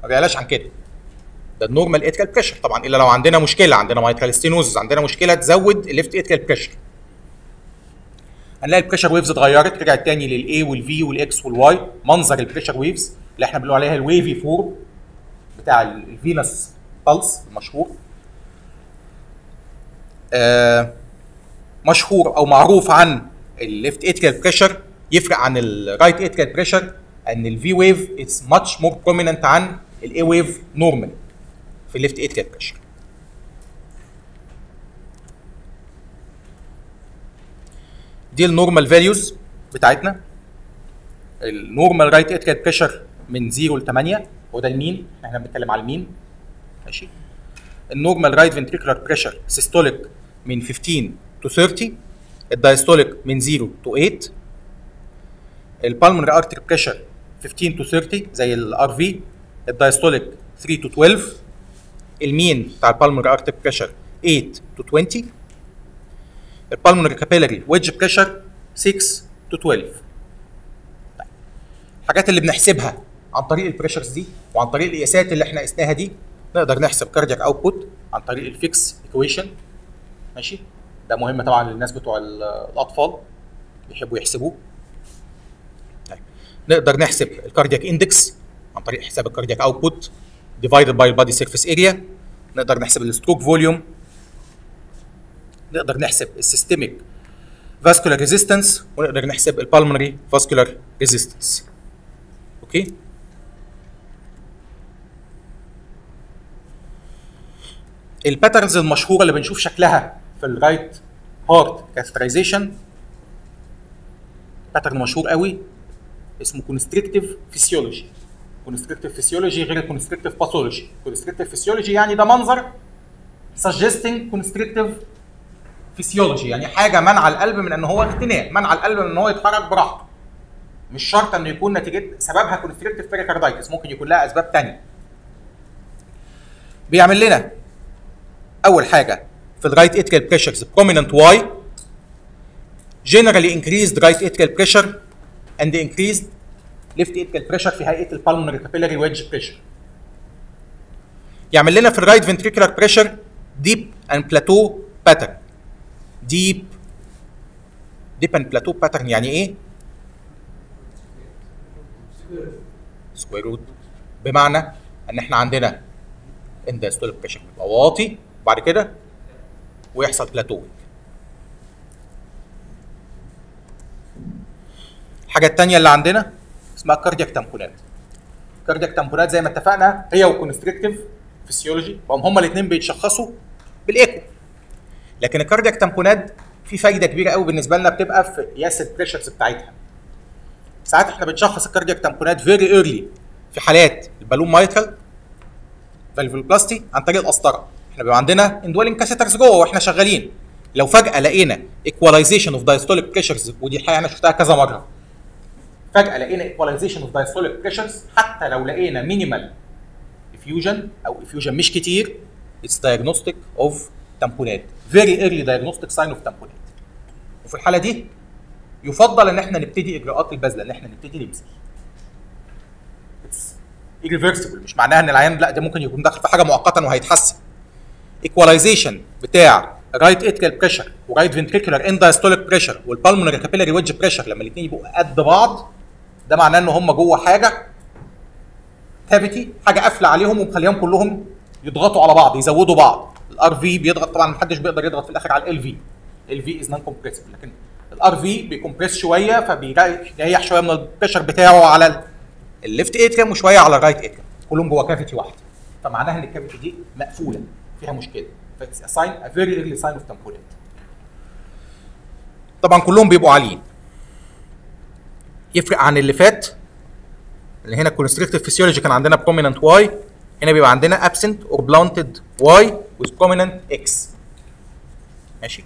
[SPEAKER 1] ما بيعلاش عن كده ده النورمال اتريال بريشر طبعا الا لو عندنا مشكله عندنا مايترال ستينوزز عندنا مشكله تزود الليفت اتريال بريشر هنلاقي البريشر ويفز اتغيرت رجعت تاني للاي والفي والاكس والواي منظر البريشر ويفز اللي احنا بنقول عليها الويفي فورم بتاع الفينس بالس المشهور آه مشهور او معروف عن الليفت اتريال بريشر يفرق عن الرايت اتريال بريشر ان الفي ويف اتس ماتش مور بروميننت عن الاي ويف نورمال في الليفت اتريال بريشر دي النورمال فاليوز بتاعتنا النورمال رايت اتريال بريشر من 0 ل 8 هو ده المين احنا بنتكلم على المين ماشي النورمال رايت فنتريكولار بريشر سيستوليك من 15 تو 30 الدايستوليك من 0 تو 8 البالمونري ارتري بريشر 15 تو 30 زي الار في الدايستوليك 3 تو 12 المين بتاع البالمونري ارتري بريشر 8 تو 20 البالمونري كابيلاري ويدج بريشر 6 تو 12 الحاجات اللي بنحسبها عن طريق البريشرز دي وعن طريق القياسات اللي احنا قسناها دي نقدر نحسب كاردياك اوتبوت عن طريق الفيكس ايكويشن ماشي ده مهم طبعا للناس بتوع ال- الاطفال بيحبوا يحسبوه طيب نقدر نحسب الكاردياك اندكس عن طريق حساب الكاردياك اوتبوت ديفايدد باي البادي سيرفيس اريا نقدر نحسب الستروك فوليوم نقدر نحسب السيستميك فاسكولار ريزيستنس ونقدر نحسب البالمونري فاسكولار ريزيستنس اوكي الباترنز المشهوره اللي بنشوف شكلها في الرايت هارت كاثرايزيشن باترن مشهور قوي اسمه كونستريكتيف فيسيولوجي كونستريكتيف فيسيولوجي غير الكونستريكتيف باثولوجي كونستريكتيف فيسيولوجي يعني ده منظر suggesting constrictive فيسيولوجي يعني حاجه منع القلب من ان هو اختناق منع القلب من ان هو يتحرك براحته مش شرط انه يكون نتيجه سببها كونستريكتيف بيريكاردايتس ممكن يكون لها اسباب تانية بيعمل لنا اول حاجه في الرايت اتريال بريشرز prominent واي generally increased right atrial pressure and increased left atrial pressure في هيئه البالمونري capillary wedge pressure يعمل لنا في الرايت ventricular pressure deep and plateau pattern deep deep and plateau pattern يعني ايه؟ سكوير روت بمعنى ان احنا عندنا ان diastolic pressure بيبقى واطي وبعد كده ويحصل بلاتو الحاجه الثانيه اللي عندنا اسمها كاردياك تامبونات كاردياك تامبونات زي ما اتفقنا هي وكونستريكتيف فيسيولوجي هم هما الاثنين بيتشخصوا بالايكو لكن الكاردياك تامبونات في فايده كبيره قوي بالنسبه لنا بتبقى في قياس البريشرز بتاعتها ساعات احنا بنشخص الكاردياك تامبونات فيري ايرلي في حالات البالون مايترال فالفولوبلاستي عن طريق القسطره احنا بيبقى عندنا اندويلنج كاسيترز جوه واحنا شغالين لو فجاه لقينا ايكواليزيشن اوف دايستوليك بريشرز ودي الحقيقه انا شفتها كذا مره فجاه لقينا ايكواليزيشن اوف دايستوليك بريشرز حتى لو لقينا مينيمال افيوجن او افيوجن مش كتير اتس دايجنوستيك اوف تامبونات فيري ايرلي دايجنوستيك ساين اوف تامبونات وفي الحاله دي يفضل ان احنا نبتدي اجراءات البذله ان احنا نبتدي نبذل اتس irreversible مش معناها ان العيان لا ده ممكن يكون داخل في حاجه مؤقتا وهيتحسن ايكواليزيشن بتاع رايت اتريال بريشر ورايت فنتريكولار ان دايستوليك بريشر والبالمونري كابيلاري ويدج بريشر لما الاثنين يبقوا قد بعض ده معناه ان هم جوه حاجه كافيتي حاجه قافله عليهم ومخليهم كلهم يضغطوا على بعض يزودوا بعض الار في بيضغط طبعا محدش بيقدر يضغط في الاخر على ال في ال في از نون كومبريسيف لكن الار في بيكمبريس شويه فبيريح شويه من البريشر بتاعه على الليفت اتريم وشويه على الرايت اتريم كلهم جوه كافيتي واحده فمعناها ان الكافيتي دي مقفوله فيها مشكله فاتس ساين ا فيري ايرلي ساين اوف تامبونات طبعا كلهم بيبقوا عاليين يفرق عن اللي فات اللي هنا كونستريكتيف فيسيولوجي كان عندنا prominent واي هنا بيبقى عندنا absent or blunted واي with prominent اكس ماشي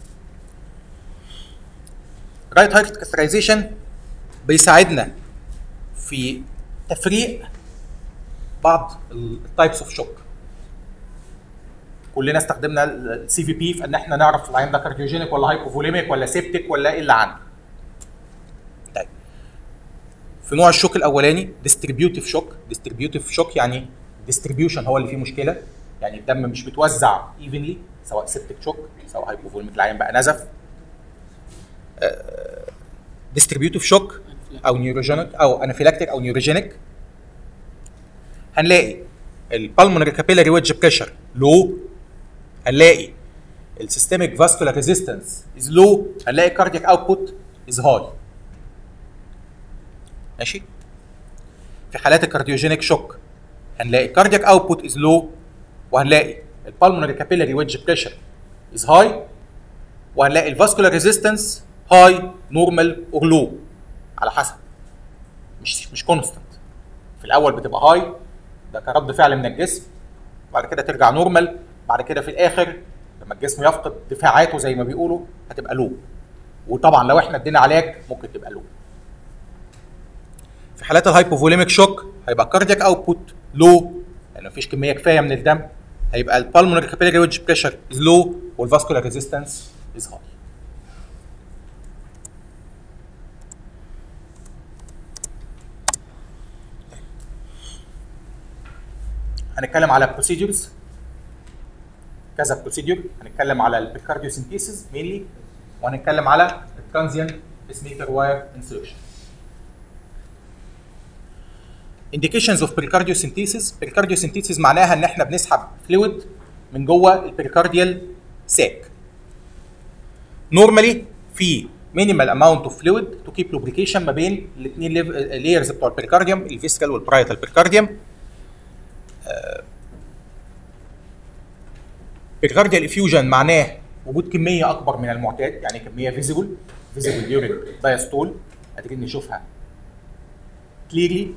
[SPEAKER 1] رايت هايت كاسترايزيشن بيساعدنا في تفريق بعض التايبس اوف شوك كلنا استخدمنا السي في بي في ان احنا نعرف العين ده كارديوجينيك ولا هايبوفوليميك ولا سيبتيك ولا ايه اللي عنده طيب في نوع الشوك الاولاني ديستريبيوتيف شوك ديستريبيوتيف شوك يعني ديستريبيوشن هو اللي فيه مشكله يعني الدم مش متوزع ايفنلي سواء سيبتك شوك سواء هايبوفولميك العيان بقى نزف ديستريبيوتيف شوك او نيوروجينيك او انافيلاكتيك او نيوروجينيك هنلاقي البالمونري كابيلاري ويدج بريشر لو هنلاقي السيستميك فاسكولار ريزيستنس از لو هنلاقي كاردياك اوتبوت از هاي ماشي في حالات الكارديوجينيك شوك هنلاقي كاردياك اوتبوت از لو وهنلاقي البالمونري كابيلاري ويدج بريشر از هاي وهنلاقي الفاسكولار ريزيستنس هاي نورمال اور لو على حسب مش مش كونستنت في الاول بتبقى هاي ده كرد فعل من الجسم بعد كده ترجع نورمال بعد كده في الاخر لما الجسم يفقد دفاعاته زي ما بيقولوا هتبقى لو وطبعا لو احنا ادينا علاج ممكن تبقى لو في حالات الهايبوفوليميك شوك هيبقى كاردياك اوتبوت لو لان مفيش كميه كفايه من الدم هيبقى البالمونري كابيلاري ويدج بريشر از لو والفاسكولار ريزيستنس از هاي هنتكلم على بروسيدورز كذا بروسيدور هنتكلم على البيكارديو سينثيسيس مينلي وهنتكلم على الترانزيانت بيسميكر واير انسيرشن indications of pericardiocentesis pericardiocentesis معناها ان احنا بنسحب فلويد من جوه البريكارديال ساك نورمالي في مينيمال اماونت اوف فلويد تو كيب لوبريكيشن ما بين الاثنين لايرز بتوع البريكارديوم الفيسكال والبرايتال بريكارديوم بريكارديال افيوجن معناه وجود كميه اكبر من المعتاد يعني كميه فيزيبل فيزيبل يورين دايستول قادرين نشوفها كليرلي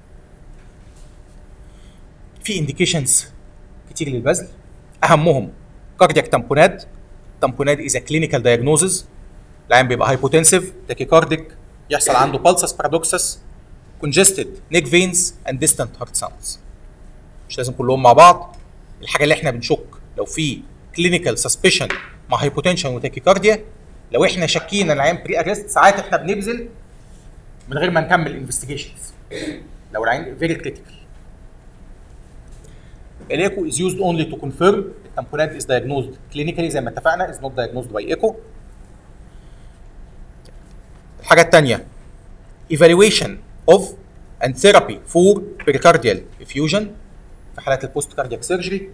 [SPEAKER 1] في انديكيشنز كتير للبذل اهمهم كاردياك تامبوناد تامبوناد از كلينيكال دايجنوزز العيان بيبقى هايبوتنسيف تاكيكارديك يحصل عنده بالسس بارادوكسس congested neck veins and distant heart sounds مش لازم كلهم مع بعض الحاجه اللي احنا بنشك لو في كلينيكال سسبشن مع هايبوتنشن وتاكيكارديا لو احنا شاكين ان العيان بري ارست ساعات احنا بنبذل من غير ما نكمل انفستيجيشنز لو العيان فيري كريتيكال الايكو is used only to confirm التامبونات is diagnosed clinically زي ما اتفقنا is not diagnosed by echo الحاجة الثانية evaluation of and therapy for pericardial effusion في حالات البوست كاردياك سيرجري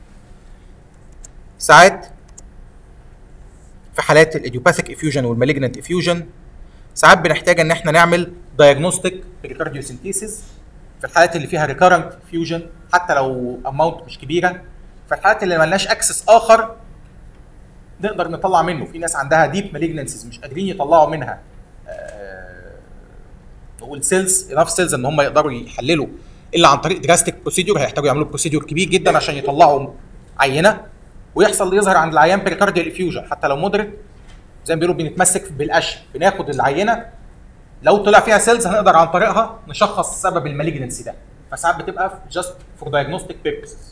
[SPEAKER 1] ساعات في حالات الايديوباثيك افيوجن والمالجنت افيوجن ساعات بنحتاج ان احنا نعمل دايجنوستيك بريكارديوسينثيسيس في الحالات اللي فيها ريكارنت فيوجن حتى لو اماونت مش كبيره في الحالات اللي ملناش اكسس اخر نقدر نطلع منه في ناس عندها ديب مالجنسيز مش قادرين يطلعوا منها آه، نقول سيلز انف سيلز ان هم يقدروا يحللوا الا عن طريق دراستيك بروسيدور هيحتاجوا يعملوا بروسيدور كبير جدا عشان يطلعوا عينه ويحصل يظهر عند العيان بريكارديال افيوجن حتى لو مودريت زي ما بيقولوا بنتمسك بالقش بناخد العينه لو طلع فيها سيلز هنقدر عن طريقها نشخص سبب المالجنسي ده فساعات بتبقى جاست فور دايجنوستيك بيربسز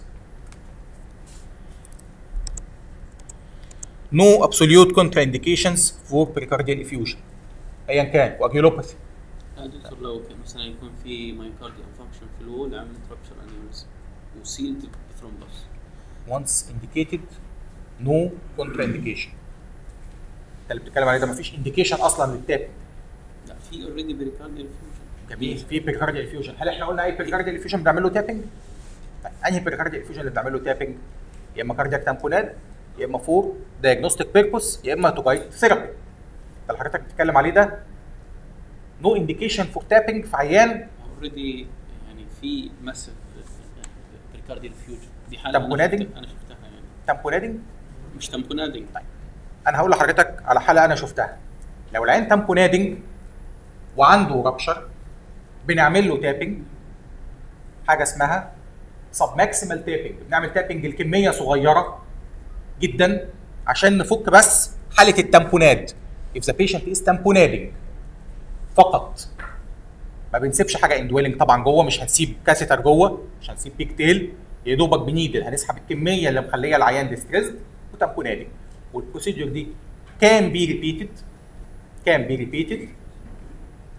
[SPEAKER 1] no absolute contraindications for pericardial effusion ايا كان واجيولوباثي
[SPEAKER 2] لا دكتور لو كان مثلا يكون في مايوكارديال فانكشن في الوول عملت رابشر انيوريزم وسيلد بثرومبس
[SPEAKER 1] once indicated no contraindication ده اللي بتتكلم عليه ده مفيش indication اصلا للتاب
[SPEAKER 2] لا في اوريدي بريكارديال فانكشن
[SPEAKER 1] جميل في بيريكارديال افيوجن هل احنا قلنا اي بيريكارديال افيوجن بنعمل له تابنج؟ انهي بيريكارديال افيوجن اللي بنعمل له تابنج؟ يا اما كاردياك تامبوناد يا اما فور دايجنوستيك بيربوس يا اما تو جايد ثيرابي ده اللي حضرتك بتتكلم عليه ده نو انديكيشن فور تابنج في عيان
[SPEAKER 2] اوريدي يعني في ماسف بريكارديال فيوجن دي حاله أنا
[SPEAKER 1] تامبونادنج؟
[SPEAKER 2] شفتها- انا شفتها يعني
[SPEAKER 1] تامبونادنج
[SPEAKER 2] مش تامبونادنج
[SPEAKER 1] انا هقول لحضرتك على حاله انا شفتها لو العين تامبونادنج وعنده رابشر بنعمل له تابنج حاجه اسمها سب ماكسيمال تابنج بنعمل تابنج الكميه صغيره جدا عشان نفك بس حاله التامبوناد if the patient is tamponading فقط ما بنسيبش حاجه اندويلنج طبعا جوه مش هنسيب كاسيتر جوه مش هنسيب بيك تيل يا دوبك بنيدل هنسحب الكميه اللي مخليه العيان ديستريسد وتامبونادنج والبروسيدور دي كان بي ريبيتد كان بي ريبيتد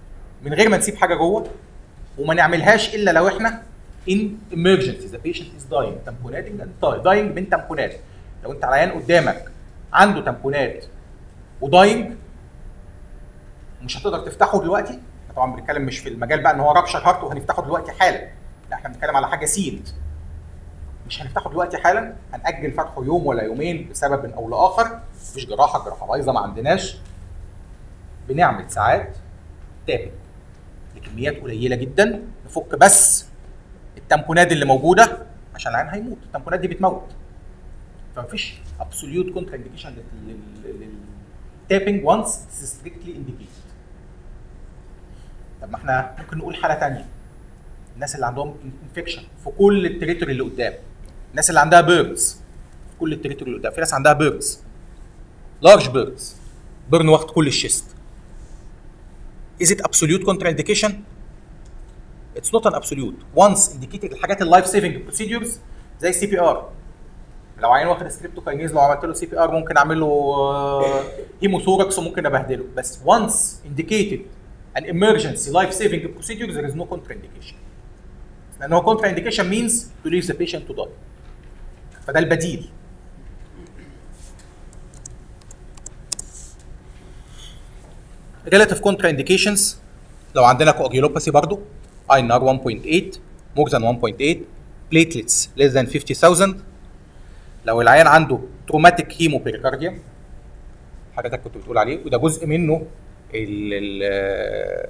[SPEAKER 1] من غير ما نسيب حاجه جوه وما نعملهاش الا لو احنا ان emergency the patient is dying tamponating and dying من تامبونات لو انت عيان قدامك عنده تامبونات وداينج مش هتقدر تفتحه دلوقتي إحنا طبعا بنتكلم مش في المجال بقى ان هو رابشر هارت وهنفتحه دلوقتي حالا لا احنا بنتكلم على حاجه سيلد مش هنفتحه دلوقتي حالا هنأجل فتحه يوم ولا يومين بسبب او لاخر مفيش جراحه الجراحه بايظه ما عندناش بنعمل ساعات تابنج لكميات قليله جدا نفك بس التامبونات اللي موجوده عشان العيان هيموت التامبونات دي بتموت فمفيش ابسوليوت كونترا انديكيشن للتابنج وانس ستريكتلي انديكيتد طب ما احنا ممكن نقول حاله ثانيه الناس اللي عندهم انفكشن في كل التريتوري اللي قدام الناس اللي عندها بيرز في كل التريتوري اللي قدام في ناس عندها بيرز لارج بيرز بيرن واخد كل الشيست is it absolute contraindication it's not an absolute once indicated الحاجات اللايف سيفنج بروسيدورز زي السي بي ار لو عيان واخد ستريبتوكاينيز لو عملت له سي بي ار ممكن اعمل له هيموثوركس وممكن ابهدله بس once indicated an emergency life saving procedure there is no contraindication لان هو contraindication means to leave the patient to die فده البديل relative contraindications لو عندنا coagulopathy برضو INR 1.8 more than 1.8 platelets less than 50,000 لو العيان عنده traumatic hemopericardium حضرتك كنت بتقول عليه وده جزء منه ال ال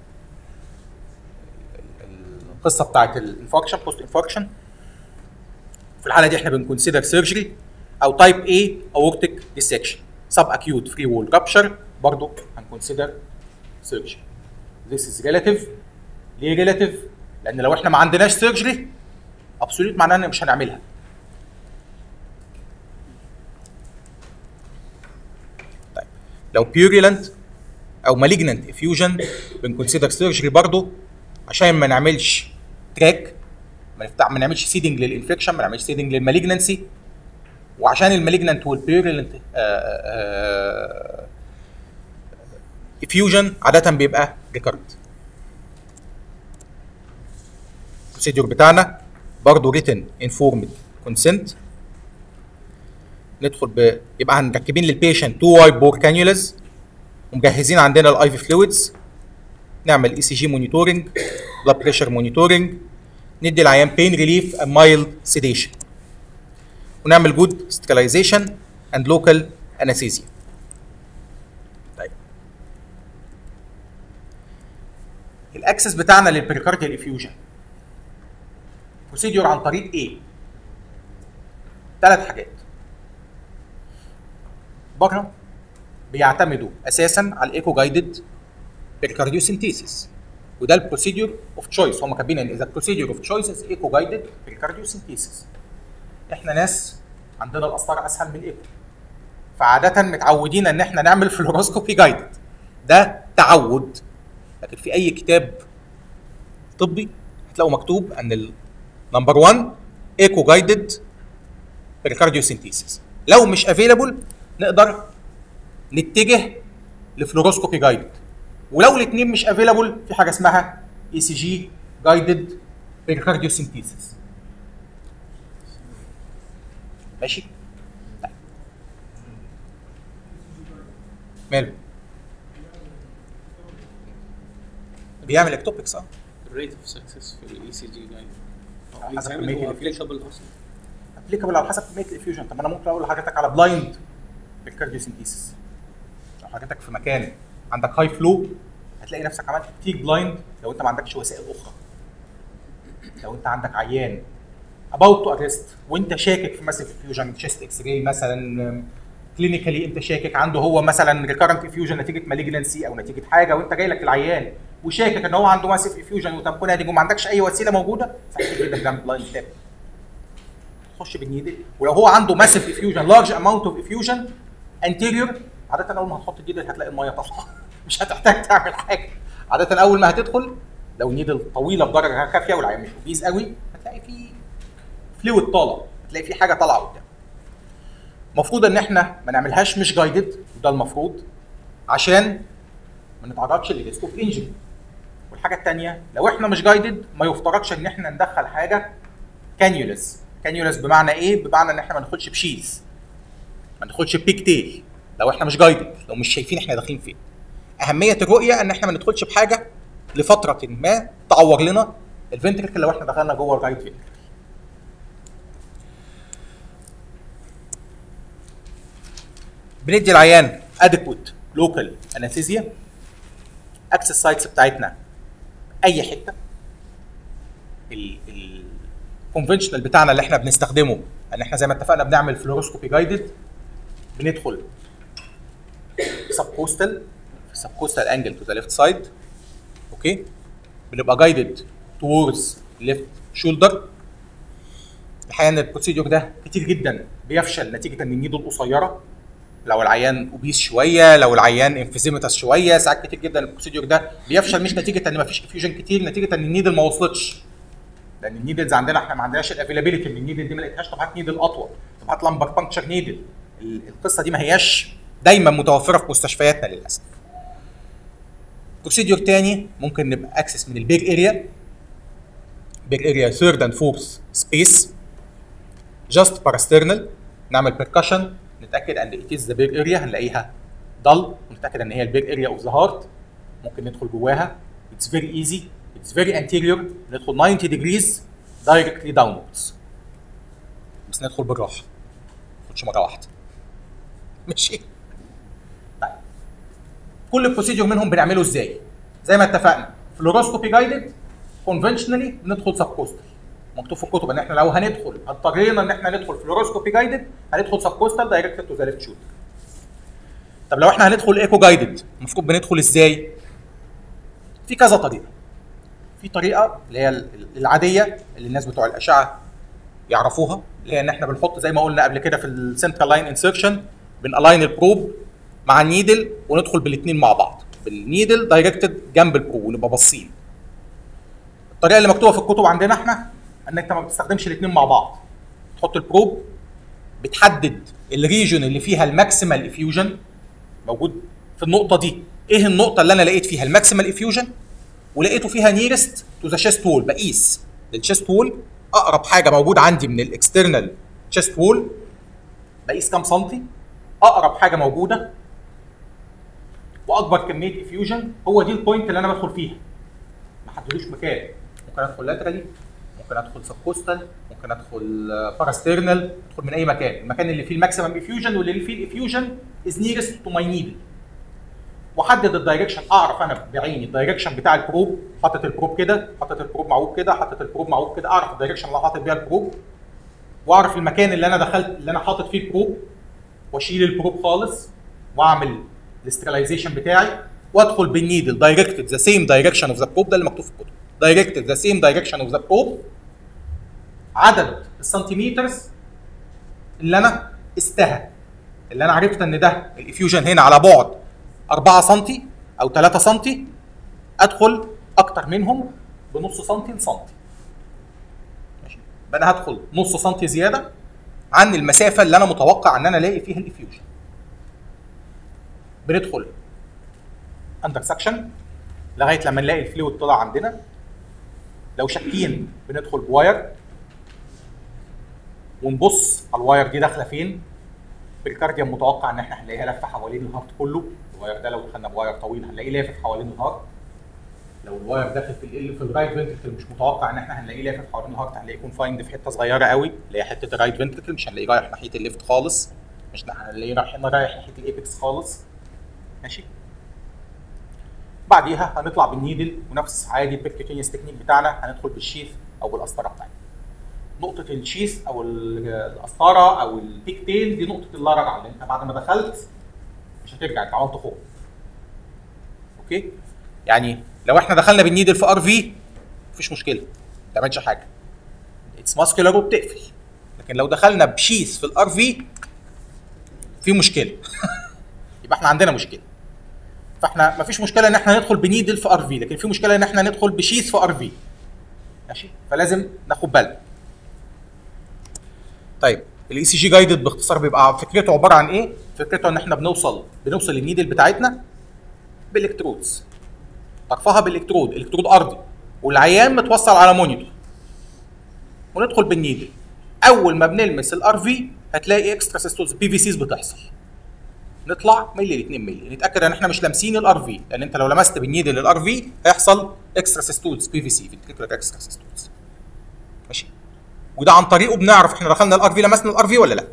[SPEAKER 1] القصه بتاعت الانفاركشن بوست انفاركشن في الحاله دي احنا بنكونسيدر سيرجري او تايب A اورتيك ديسكشن سب اكيوت فري وول رابشر برضه هنكونسيدر سيرجري This is relative ليه relative؟ لان لو احنا ما عندناش سيرجري ابسوليوت معناه ان مش هنعملها طيب لو بيوريلنت او مالجننت افيوجن بنكونسيدر سيرجري برضه عشان ما نعملش تراك ما نفتح ما نعملش سيدنج للانفكشن ما نعملش سيدنج للمالجننسي وعشان المالجننت والبيوريلنت افيوجن عاده بيبقى ريكارد البروسيدور بتاعنا برضه ريتن انفورمد كونسنت ندخل ب يبقى هنركبين للبيشنت تو وايت بور كانيولاز ومجهزين عندنا الاي في فلويدز نعمل اي سي جي مونيتورنج بلاد بريشر مونيتورنج ندي العيان بين ريليف مايلد سيديشن ونعمل جود ستيلايزيشن اند لوكال انستيزيا طيب الاكسس بتاعنا للبريكارديال افيوجن بروسيدور عن طريق ايه ثلاث حاجات بره بيعتمدوا اساسا على الايكو جايدد بالكارديوسينتيسيس وده البروسيدور اوف تشويس هم كاتبين ان اذا البروسيدور اوف تشويس از ايكو جايدد بالكارديوسينتيسيس احنا ناس عندنا القسطره اسهل من الايكو فعاده متعودين ان احنا نعمل فلوروسكوبي جايدد ده تعود لكن في اي كتاب طبي هتلاقوا مكتوب ان نمبر 1 ايكو جايدد بالكارديوسينتيسيس لو مش افيلابل نقدر نتجه لفلوروسكوبي جايدد ولو الاثنين مش افيلابل في حاجه اسمها اي سي جي جايدد بالكارديوسينتيسيس ماشي طيب. ماله بيعمل اكتوبكس اه
[SPEAKER 2] الريت اوف سكسس في الاي سي جي جاي
[SPEAKER 1] على حسب كمية
[SPEAKER 2] هو
[SPEAKER 1] الإفكشن.
[SPEAKER 2] ابليكابل اصلا
[SPEAKER 1] ابليكابل على حسب كميه الافيوجن طب انا ممكن اقول لحضرتك على بلايند بالكارديوسينتيسيس لو حضرتك في مكان عندك هاي فلو هتلاقي نفسك عملت كتير بلايند لو انت ما عندكش وسائل اخرى لو انت عندك عيان about to arrest وانت شاكك في ماسيف افيوجن تشيست اكس راي مثلا كلينيكالي انت شاكك عنده هو مثلا ريكارنت افيوجن نتيجه مالجنسي او نتيجه حاجه وانت جاي لك العيان وشاكك ان هو عنده ماسيف افيوجن وتامبونادنج وما عندكش اي وسيله موجوده ساعتها جدا تعمل بلايند تاب تخش بالنيدل ولو هو عنده ماسيف افيوجن لارج اماونت اوف افيوجن انتيريور عاده اول ما هتحط النيدل هتلاقي الميه طافحه مش هتحتاج تعمل حاجه عاده اول ما هتدخل لو النيدل طويله بدرجه كافيه والعيان مش اوبيز قوي هتلاقي في فلويد طالع هتلاقي في حاجه طالعه قدام المفروض ان احنا ما نعملهاش مش جايدد وده المفروض عشان ما نتعرضش لريسك اوف انجري والحاجه الثانيه لو احنا مش جايدد ما يفترضش ان احنا ندخل حاجه كانيولس كانيولس بمعنى ايه بمعنى ان احنا ما ندخلش بشيز ما ندخلش ببيك تيل لو احنا مش جايدد لو مش شايفين احنا داخلين فين اهميه الرؤيه ان احنا ما ندخلش بحاجه لفتره ما تعور لنا الفنتركل لو احنا دخلنا جوه الرايت فنتركل بندي العيان ادكوت لوكال انستيزيا اكسس سايتس بتاعتنا اي حته الكونفنشنال بتاعنا اللي احنا بنستخدمه ان احنا زي ما اتفقنا بنعمل فلوروسكوبي جايدد بندخل سب كوستال سب كوستال انجل تو ذا ليفت سايد اوكي بنبقى جايدد towards ليفت شولدر الحقيقه ان البروسيدور ده كتير جدا بيفشل نتيجه ان النيدل قصيره لو العيان اوبيس شويه لو العيان انفيزيمتس شويه ساعات كتير جدا البروسيدور ده بيفشل مش نتيجه ان مفيش افيوجن كتير نتيجه ان النيدل ما وصلتش لان النيدلز عندنا احنا ما عندناش الافيلابيلتي من النيدل دي ما لقيتهاش طب هات نيدل اطول طب هات لمبر بانكشر نيدل ال- القصه دي ما هياش دايما متوفره في مستشفياتنا للاسف بروسيدور تاني ممكن نبقى اكسس من البيج اريا بيج اريا ثيرد اند فورث سبيس جاست باراسترنال نعمل بيركشن نتاكد ان ات از ذا بيج اريا هنلاقيها ضل ونتاكد ان هي البيج اريا اوف ذا هارت ممكن ندخل جواها اتس فيري ايزي اتس فيري انتيريور ندخل 90 ديجريز دايركتلي داونوردز بس ندخل بالراحه ما ناخدش مره واحده ماشي طيب كل بروسيجر منهم بنعمله ازاي زي ما اتفقنا فلوروسكوبي جايدد كونفنشنالي بندخل سب كوستال مكتوب في الكتب ان احنا لو هندخل اضطرينا ان احنا ندخل فلوروسكوبي جايدد هندخل سب كوستال دايركت تو ذا ليفت شولدر طب لو احنا هندخل ايكو جايدد المفروض بندخل ازاي في كذا طريقه في طريقه اللي هي ال- العاديه اللي الناس بتوع الاشعه يعرفوها اللي هي ان احنا بنحط زي ما قلنا قبل كده في السنترال لاين انسرشن بنالاين البروب مع النيدل وندخل بالاثنين مع بعض بالنيدل دايركتد جنب البروب ونبقى باصين الطريقه اللي مكتوبه في الكتب عندنا احنا ان انت ما بتستخدمش الاثنين مع بعض تحط البروب بتحدد الريجن اللي فيها الماكسيمال افيوجن موجود في النقطه دي ايه النقطه اللي انا لقيت فيها الماكسيمال افيوجن ولقيته فيها نيرست تو ذا شيست وول بقيس للشيست وول اقرب حاجه موجود عندي من الاكسترنال شيست وول بقيس كام سنتي اقرب حاجه موجوده واكبر كميه افيوجن هو دي البوينت اللي انا بدخل فيها ما حددوش مكان ممكن ادخل لاترالي ممكن ادخل سبكوستال ممكن ادخل باراسترنال ادخل من اي مكان المكان اللي فيه الماكسيمم افيوجن واللي فيه الافيوجن از نيرست تو ماي نيدل واحدد الدايركشن اعرف انا بعيني الدايركشن بتاع البروب حاطط البروب كده حاطط البروب معوج كده حاطط البروب معوج كده اعرف الدايركشن اللي أنا حاطط بيها البروب واعرف المكان اللي انا دخلت اللي انا حاطط فيه البروب واشيل البروب خالص واعمل الاسترلايزيشن بتاعي وادخل بالنيدل دايركتد ذا سيم دايركشن اوف ذا بروب ده اللي مكتوب في الكتب دايركتد ذا سيم دايركشن اوف ذا بروب عدد السنتيمترز اللي انا استها اللي انا عرفت ان ده الافيوجن هنا على بعد 4 سم او 3 سم ادخل اكتر منهم بنص سم لسنتي ماشي يبقى انا هدخل نص سم زياده عن المسافه اللي انا متوقع ان انا الاقي فيها الافيوجن بندخل اندر سكشن لغايه لما نلاقي الفلويد طلع عندنا لو شاكين بندخل بواير ونبص على الواير دي داخله فين بالكارديوم متوقع ان احنا هنلاقيها لفه حوالين الهارت كله الواير ده لو دخلنا بواير طويل هنلاقيه لافف حوالين الهارت لو الواير داخل في ال في الرايت فنتركل مش متوقع ان احنا هنلاقيه لافف حوالين الهارت هنلاقيه كونفايند في حته صغيره قوي اللي هي حته الرايت فنتركل مش هنلاقيه رايح ناحيه الليفت خالص مش هنلاقيه رايح رايح ناحيه الايبكس خالص ماشي بعديها هنطلع بالنيدل ونفس عادي البيركوتينيوس تكنيك بتاعنا هندخل بالشيث او بالقسطره بتاعتنا نقطه الشيث او ال- القسطره او البيك تيل دي نقطه اللا رجعه اللي انت بعد ما دخلت مش هترجع انت عملت خوف اوكي يعني لو احنا دخلنا بالنيدل في ار في مفيش مشكله ما تعملش حاجه اتس ماسكولار وبتقفل لكن لو دخلنا بشيث في الار في في مشكله يبقى احنا عندنا مشكله فاحنا مفيش مشكله ان احنا ندخل بنيدل في ار في لكن في مشكله ان احنا ندخل بشيث في ار في ماشي فلازم ناخد بالنا طيب الاي سي جي جايدد باختصار بيبقى فكرته عباره عن ايه فكرته ان احنا بنوصل بنوصل للنيدل بتاعتنا بالالكترودز طرفها بالالكترود الكترود ارضي والعيان متوصل على مونيتور وندخل بالنيدل اول ما بنلمس الار في هتلاقي اكسترا سيستولز بي في سيز بتحصل نطلع ملي ل 2 ملي نتاكد ان احنا مش لامسين الار في لان انت لو لمست بالنيدل الار في هيحصل اكسترا سيستولز بي في سي فينتريكولار اكسترا سيستولز ماشي وده عن طريقه بنعرف احنا دخلنا الار في لمسنا الار في ولا لا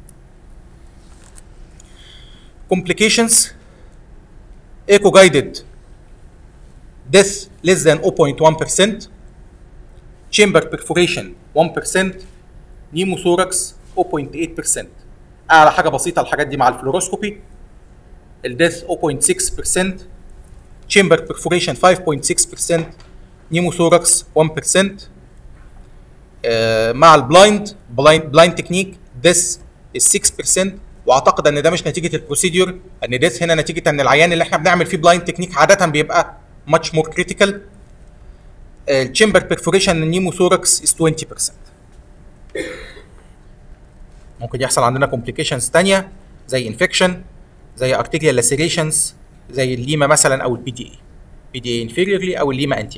[SPEAKER 1] complications echo guided death less than 0.1% chamber perforation 1% pneumothorax 0.8% اعلى حاجه بسيطه الحاجات دي مع الفلوروسكوبي الديث 0.6% chamber perforation 5.6% pneumothorax 1% آه، مع البلايند بلايند بلايند تكنيك ديث is 6% واعتقد ان ده مش نتيجه البروسيدور ان ديث هنا نتيجه ان العيان اللي احنا بنعمل فيه بلايند تكنيك عاده بيبقى much more critical الشامبر بيرفوريشن النيموثوركس is 20% ممكن يحصل عندنا complications تانية زي infection زي arterial lacerations زي الليما مثلا او البي دي اي بي دي اي inferiorly او الليما انتي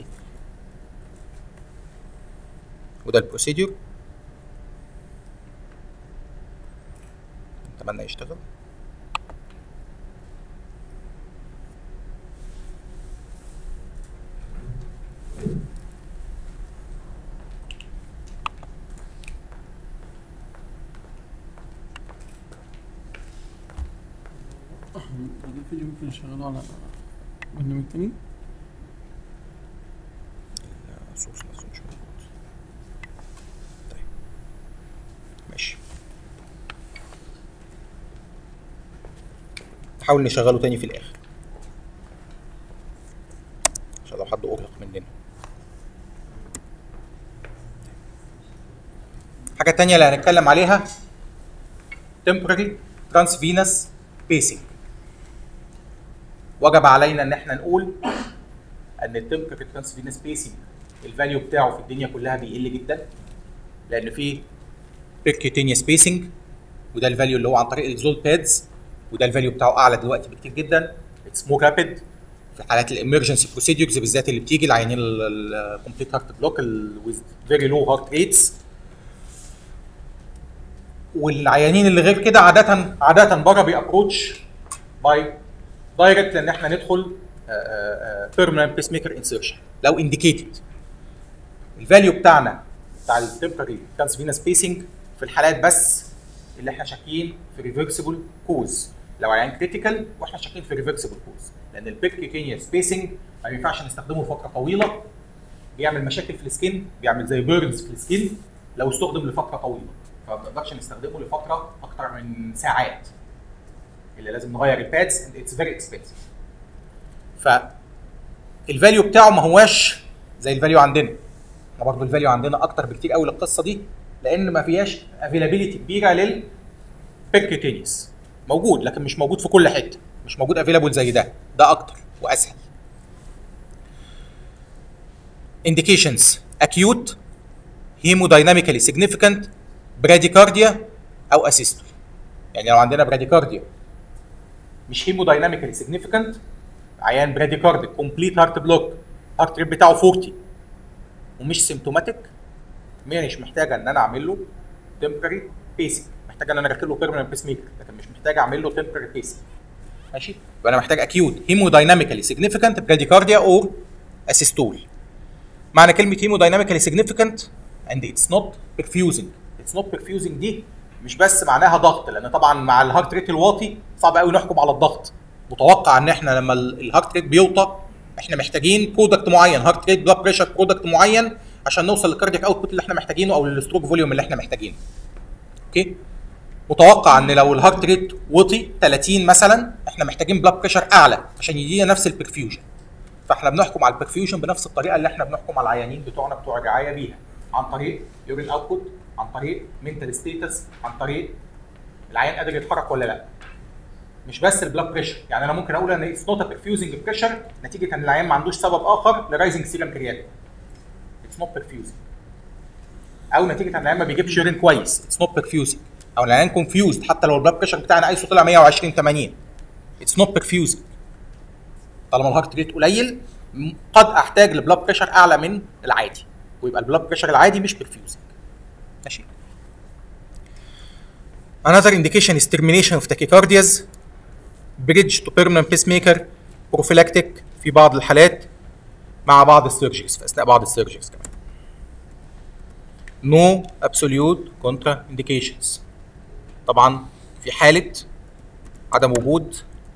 [SPEAKER 1] وده البروسيدور اتمنى يشتغل
[SPEAKER 5] الفيديو ممكن نشغله على برنامج تاني
[SPEAKER 1] الصوص نفسه مش موجود طيب ماشي نحاول نشغله تاني في الاخر عشان لو حد ارهق مننا حاجة تانية اللي هنتكلم عليها temporary transvenous pacing وجب علينا ان احنا نقول ان التمبري ترانسفينس بيسنج الفاليو بتاعه في الدنيا كلها بيقل جدا لان في بيركيوتينيوس بيسنج وده الفاليو اللي هو عن طريق الزول بادز وده الفاليو بتاعه اعلى دلوقتي بكتير جدا اتس مور رابيد في حالات الامرجنسي بروسيدورز بالذات اللي بتيجي العيانين الكومبليت هارت بلوك ويز فيري لو هارت ريتس والعيانين اللي غير كده عاده عاده بره بيابروتش باي دايركت ان احنا ندخل بيرمننت بيس ميكر انسيرشن لو انديكيتد الفاليو بتاعنا بتاع التمبري ترانسفينس بيسنج في الحالات بس اللي احنا شاكين في ريفرسبل كوز لو عيان كريتيكال واحنا شاكين في ريفرسبل كوز لان البيركيتينيوس سبيسنج ما ينفعش نستخدمه لفتره طويله بيعمل مشاكل في السكين بيعمل زي بيرنز في السكين لو استخدم لفتره طويله فما بنقدرش نستخدمه لفتره اكتر من ساعات اللي لازم نغير البادز and اتس فيري اكسبنسيف ف الفاليو بتاعه ما هواش زي الفاليو عندنا احنا برضه الفاليو عندنا اكتر بكتير قوي للقصه دي لان ما فيهاش افيلابيلتي كبيره للبيركيتينيوس موجود لكن مش موجود في كل حته مش موجود افيلابل زي ده ده اكتر واسهل indications acute hemodynamically significant bradycardia او asystole يعني لو عندنا براديكارديا مش هيمودايناميكالي سيجنيفيكانت عيان براديكارديك كومبليت هارت بلوك هارت ريت بتاعه 40 ومش سيمتوماتيك مش محتاجه ان انا اعمل له تمبرري بيسنج محتاجه ان انا اركب له بيرمننت بيس ميكر لكن مش محتاج اعمل له تمبرري بيسنج ماشي يبقى انا محتاج اكيوت هيمودايناميكالي سيجنيفيكانت براديكارديا اور اسيستول معنى كلمه هيمودايناميكالي سيجنيفيكانت اند اتس نوت perfusing اتس نوت perfusing دي مش بس معناها ضغط لان طبعا مع الهارت ريت الواطي صعب قوي نحكم على الضغط متوقع ان احنا لما ال- الهارت ريت بيوطى احنا محتاجين برودكت معين هارت ريت بلاد بريشر برودكت معين عشان نوصل للكاردياك اوتبوت اللي احنا محتاجينه او للستروك فوليوم اللي احنا محتاجينه اوكي متوقع ان لو الهارت ريت وطي 30 مثلا احنا محتاجين بلاد بريشر اعلى عشان يدينا نفس البرفيوجن فاحنا بنحكم على البرفيوجن بنفس الطريقه اللي احنا بنحكم على العيانين بتوعنا بتوع الرعايه بيها عن طريق يورين اوتبوت عن طريق منتال ستيتس عن طريق العيان قادر يتحرك ولا لا مش بس البلاد بريشر يعني انا ممكن اقول ان اتس نوت برفيوزنج بريشر نتيجه ان العيان ما عندوش سبب اخر لرايزنج سيرم كرياتين اتس نوت برفيوزنج او نتيجه ان العيان ما بيجيبش يورين كويس اتس نوت برفيوزنج او العيان كونفيوزد حتى لو البلاد بريشر بتاعنا ايسو طلع 120 80 اتس نوت برفيوزنج طالما الهارت ريت قليل م- قد احتاج لبلاد بريشر اعلى من العادي ويبقى البلاد بريشر العادي مش برفيوزنج ماشي Another indication is termination of tachycardias bridge to permanent pacemaker prophylactic في بعض الحالات مع بعض السيرجريز في اثناء بعض السيرجريز كمان no absolute contraindications طبعا في حالة عدم وجود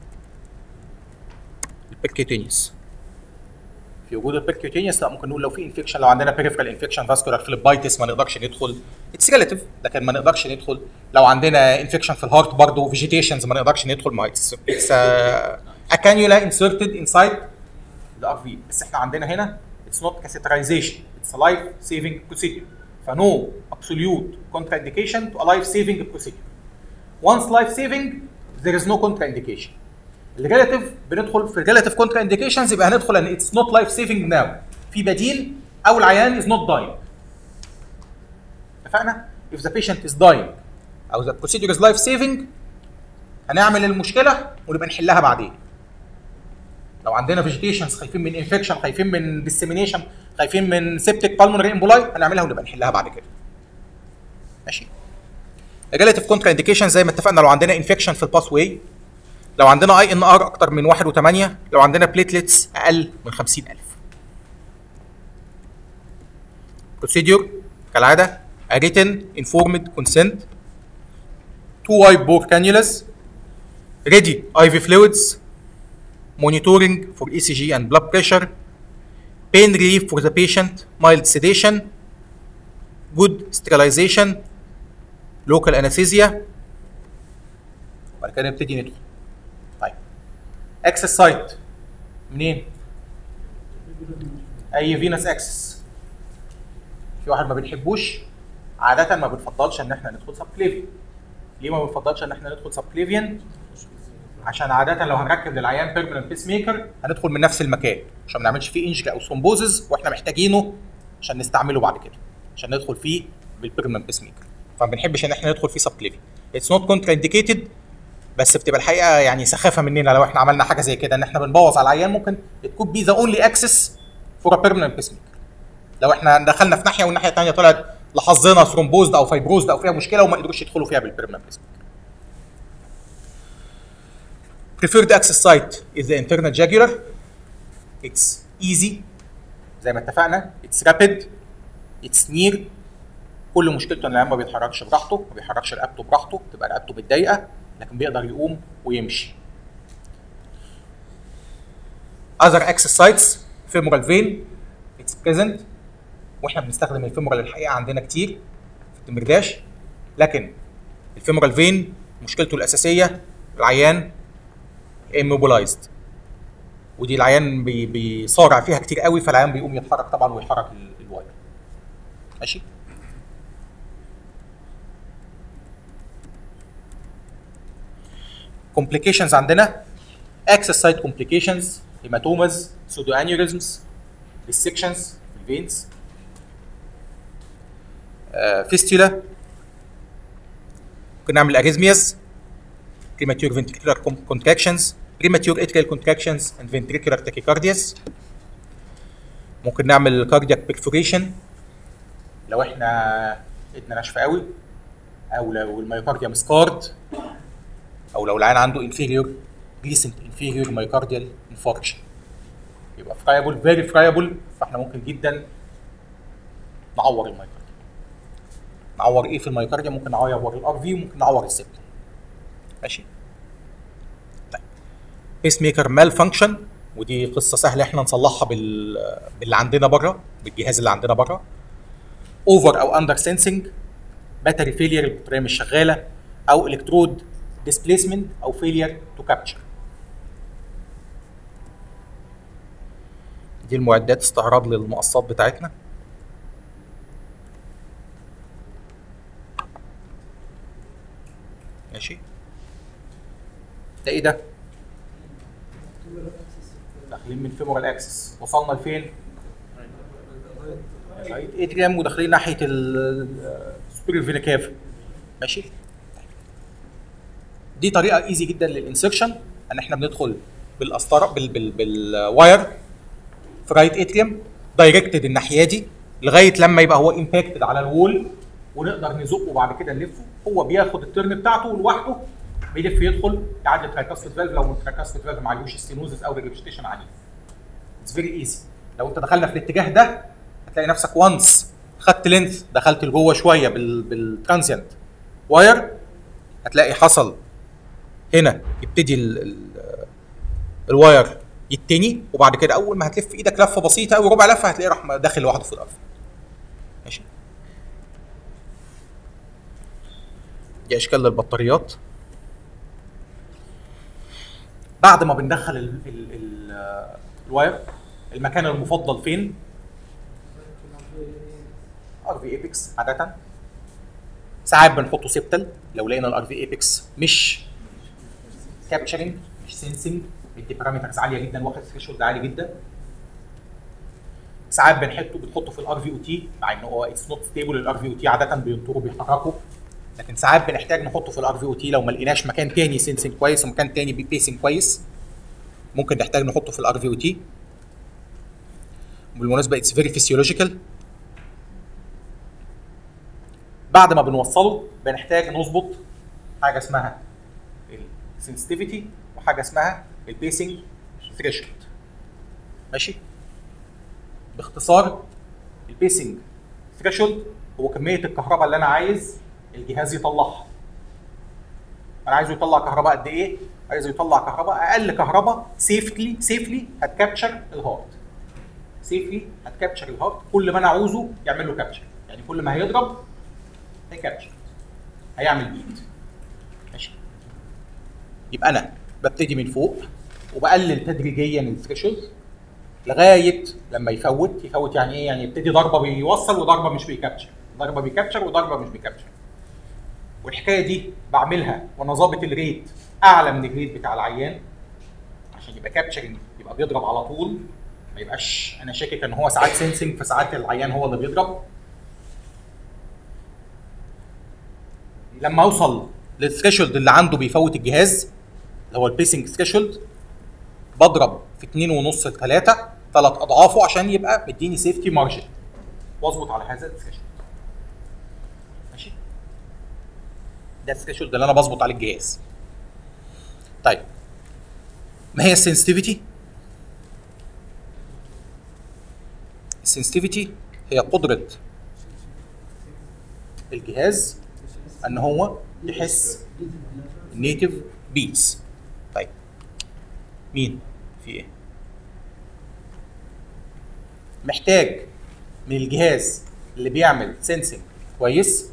[SPEAKER 1] البيركيتينيوس في وجود البيركيوتينيوس لا ممكن نقول لو في انفكشن لو عندنا بيريفرال انفكشن فاسكولار فيليبايتس ما نقدرش ندخل اتس ريلاتيف لكن ما نقدرش ندخل لو عندنا انفكشن في الهارت برضه فيجيتيشنز ما نقدرش ندخل ما اتس اتس ا كانيولا انسرتد انسايد ذا ار في بس احنا عندنا هنا اتس نوت كاسيترايزيشن اتس لايف سيفنج بروسيدور فنو ابسوليوت كونترا انديكيشن تو ا لايف سيفنج بروسيدور once life saving there is no contraindication الريلاتيف بندخل في الريلاتيف كونترا انديكيشنز يبقى هندخل ان اتس نوت لايف سيفنج ناو في بديل او العيان از نوت داينج اتفقنا؟ if the patient is dying او the procedure is life saving هنعمل المشكله ونبقى نحلها بعدين لو عندنا فيجيتيشنز خايفين من انفكشن خايفين من ديسيمينيشن خايفين من سيبتيك بالمونري امبولاي هنعملها ونبقى نحلها بعد كده ماشي الريلاتيف كونترا انديكيشن زي ما اتفقنا لو عندنا انفكشن في الباس واي لو عندنا اي ان ار اكتر من 1 و8 لو عندنا بليتلتس اقل من 50000 بروسيدور كالعاده a written informed consent two wipe bore cannulas ready IV fluids monitoring for ECG and blood pressure pain relief for the patient mild sedation good sterilization local anesthesia وبعد كده نبتدي ندخل طيب اكسس سايت منين؟ اي فينس اكسس في واحد ما بنحبوش عادة ما بنفضلش ان احنا ندخل سب كليفيان ليه ما بنفضلش ان احنا ندخل سب كليفيان؟ عشان عادة لو هنركب للعيان بيرمننت بيس ميكر هندخل من نفس المكان عشان ما نعملش فيه انجري او ثرومبوزز واحنا محتاجينه عشان نستعمله بعد كده عشان ندخل فيه بالبيرمننت بيس ميكر فما بنحبش ان احنا ندخل فيه سب كليفيان اتس نوت كونترا انديكيتد بس بتبقى الحقيقه يعني سخافه مننا لو احنا عملنا حاجه زي كده ان احنا بنبوظ على العيان ممكن تكون بي ذا اونلي اكسس فور ا بيرمننت بيس ميكر لو احنا دخلنا في ناحيه والناحيه الثانيه طلعت لحظنا ثرومبوزد او فايبروزد او فيها مشكله وما قدروش يدخلوا فيها بالبيرمننت بيس ميكر preferred access site is the internal jugular it's easy زي ما اتفقنا it's rapid it's near كل مشكلته ان العيان ما بيتحركش براحته ما بيحركش رقبته براحته تبقى رقبته متضايقه لكن بيقدر يقوم ويمشي other access sites femoral vein it's present واحنا بنستخدم الفيمورال الحقيقه عندنا كتير في التمرداش لكن الفيمورال فين مشكلته الاساسيه العيان immobilized ودي العيان بي بيصارع فيها كتير قوي فالعيان بيقوم يتحرك طبعا ويحرك ال- الواير ماشي complications عندنا access site complications hematomas pseudoaneurysms dissections في الفينز فيستولا ممكن نعمل arrhythmias premature ventricular com- contractions premature atrial contractions and ventricular tachycardias ممكن نعمل cardiac perforation لو احنا ايدنا ناشفه قوي او لو الميوكارديوم سكارد او لو العيان عنده inferior recent inferior myocardial infarction يبقى friable very friable فاحنا ممكن جدا نعور الميوكارديوم نعور ايه في الميوكارديوم ممكن نعور الار في وممكن نعور السبتم ماشي طيب بيس ميكر مال فانكشن ودي قصه سهله احنا نصلحها بال باللي عندنا بره بالجهاز اللي عندنا بره اوفر او اندر سنسنج باتري فيلير البطاريه مش شغاله او الكترود ديسبيسمنت او فيلير تو كابتشر دي المعدات استعراض للمقصات بتاعتنا ماشي ده ايه ده؟ داخلين من فيمورال اكسس وصلنا لفين؟ رايت اتريم وداخلين ناحيه السوبر فينا كاف ماشي؟ دي طريقه ايزي جدا للانسكشن ان احنا بندخل بالقسطره بال بال بالواير في رايت اتريوم دايركتد الناحيه دي لغايه لما يبقى هو امباكتد على الوول ونقدر نزقه بعد كده نلفه هو بياخد الترن بتاعته لوحده بيلف يدخل يعدي ترايكاستد فالف لو الترايكاستد فالف ما عليهوش ستينوزس او ريجستيشن عنيف اتس فيري ايزي لو انت دخلنا في الاتجاه ده هتلاقي نفسك وانس خدت لينث دخلت لجوه شويه بال بالترانزيانت واير هتلاقي حصل هنا يبتدي ال ال الواير يتني وبعد كده اول ما هتلف ايدك لفه بسيطه قوي ربع لفه هتلاقيه راح داخل لوحده في الارض ماشي دي اشكال للبطاريات بعد ما بندخل ال ال ال الواير المكان المفضل فين؟ ار في ايبكس عاده ساعات بنحطه سيبتل لو لقينا الار في ايبكس مش كابتشرنج مش سنسنج بيدي بارامترز عاليه جدا واخد ثريشولد عالي جدا ساعات بنحطه بنحطه في الار في او تي مع ان هو اتس نوت ستيبل الار في او تي عاده بينطروا بيحركوا لكن ساعات بنحتاج نحطه في الار في او تي لو ما لقيناش مكان تاني سنسنج كويس ومكان تاني بيسنج كويس ممكن نحتاج نحطه في الار في او تي بالمناسبه اتس فيري فيسيولوجيكال بعد ما بنوصله بنحتاج نظبط حاجه اسمها السنسيتيفيتي وحاجه اسمها البيسنج ثريشولد ماشي باختصار البيسنج ثريشولد هو كميه الكهرباء اللي انا عايز الجهاز يطلعها انا عايزه يطلع كهرباء قد ايه عايزه يطلع كهرباء اقل كهرباء سيفلي سيفلي هتكابتشر الهارت سيفلي هتكابتشر الهارت كل ما انا عاوزه يعمل له كابتشر يعني كل ما هيضرب هيكابتشر هيعمل بيت ماشي يبقى انا ببتدي من فوق وبقلل تدريجيا الثريشولد لغايه لما يفوت يفوت يعني ايه يعني يبتدي ضربه بيوصل وضربه مش بيكابتشر ضربه بيكابتشر وضربه مش بيكابتشر والحكايه دي بعملها وانا ظابط الريت اعلى من الريت بتاع العيان عشان يبقى كابتشرنج يبقى بيضرب على طول ما يبقاش انا شاكك ان هو ساعات سنسنج فساعات العيان هو اللي بيضرب لما اوصل للثريشولد اللي عنده بيفوت الجهاز اللي هو البيسنج ثريشولد بضرب في 2 ونص ل 3 ثلاث اضعافه عشان يبقى مديني سيفتي مارجن واظبط على هذا الثريشولد ماشي ده الثريشولد اللي انا بظبط عليه الجهاز طيب ما هي السنسيتيفيتي السنسيتيفيتي هي قدره الجهاز ان هو يحس النيتف بيتس طيب مين في ايه محتاج من الجهاز اللي بيعمل سنسنج كويس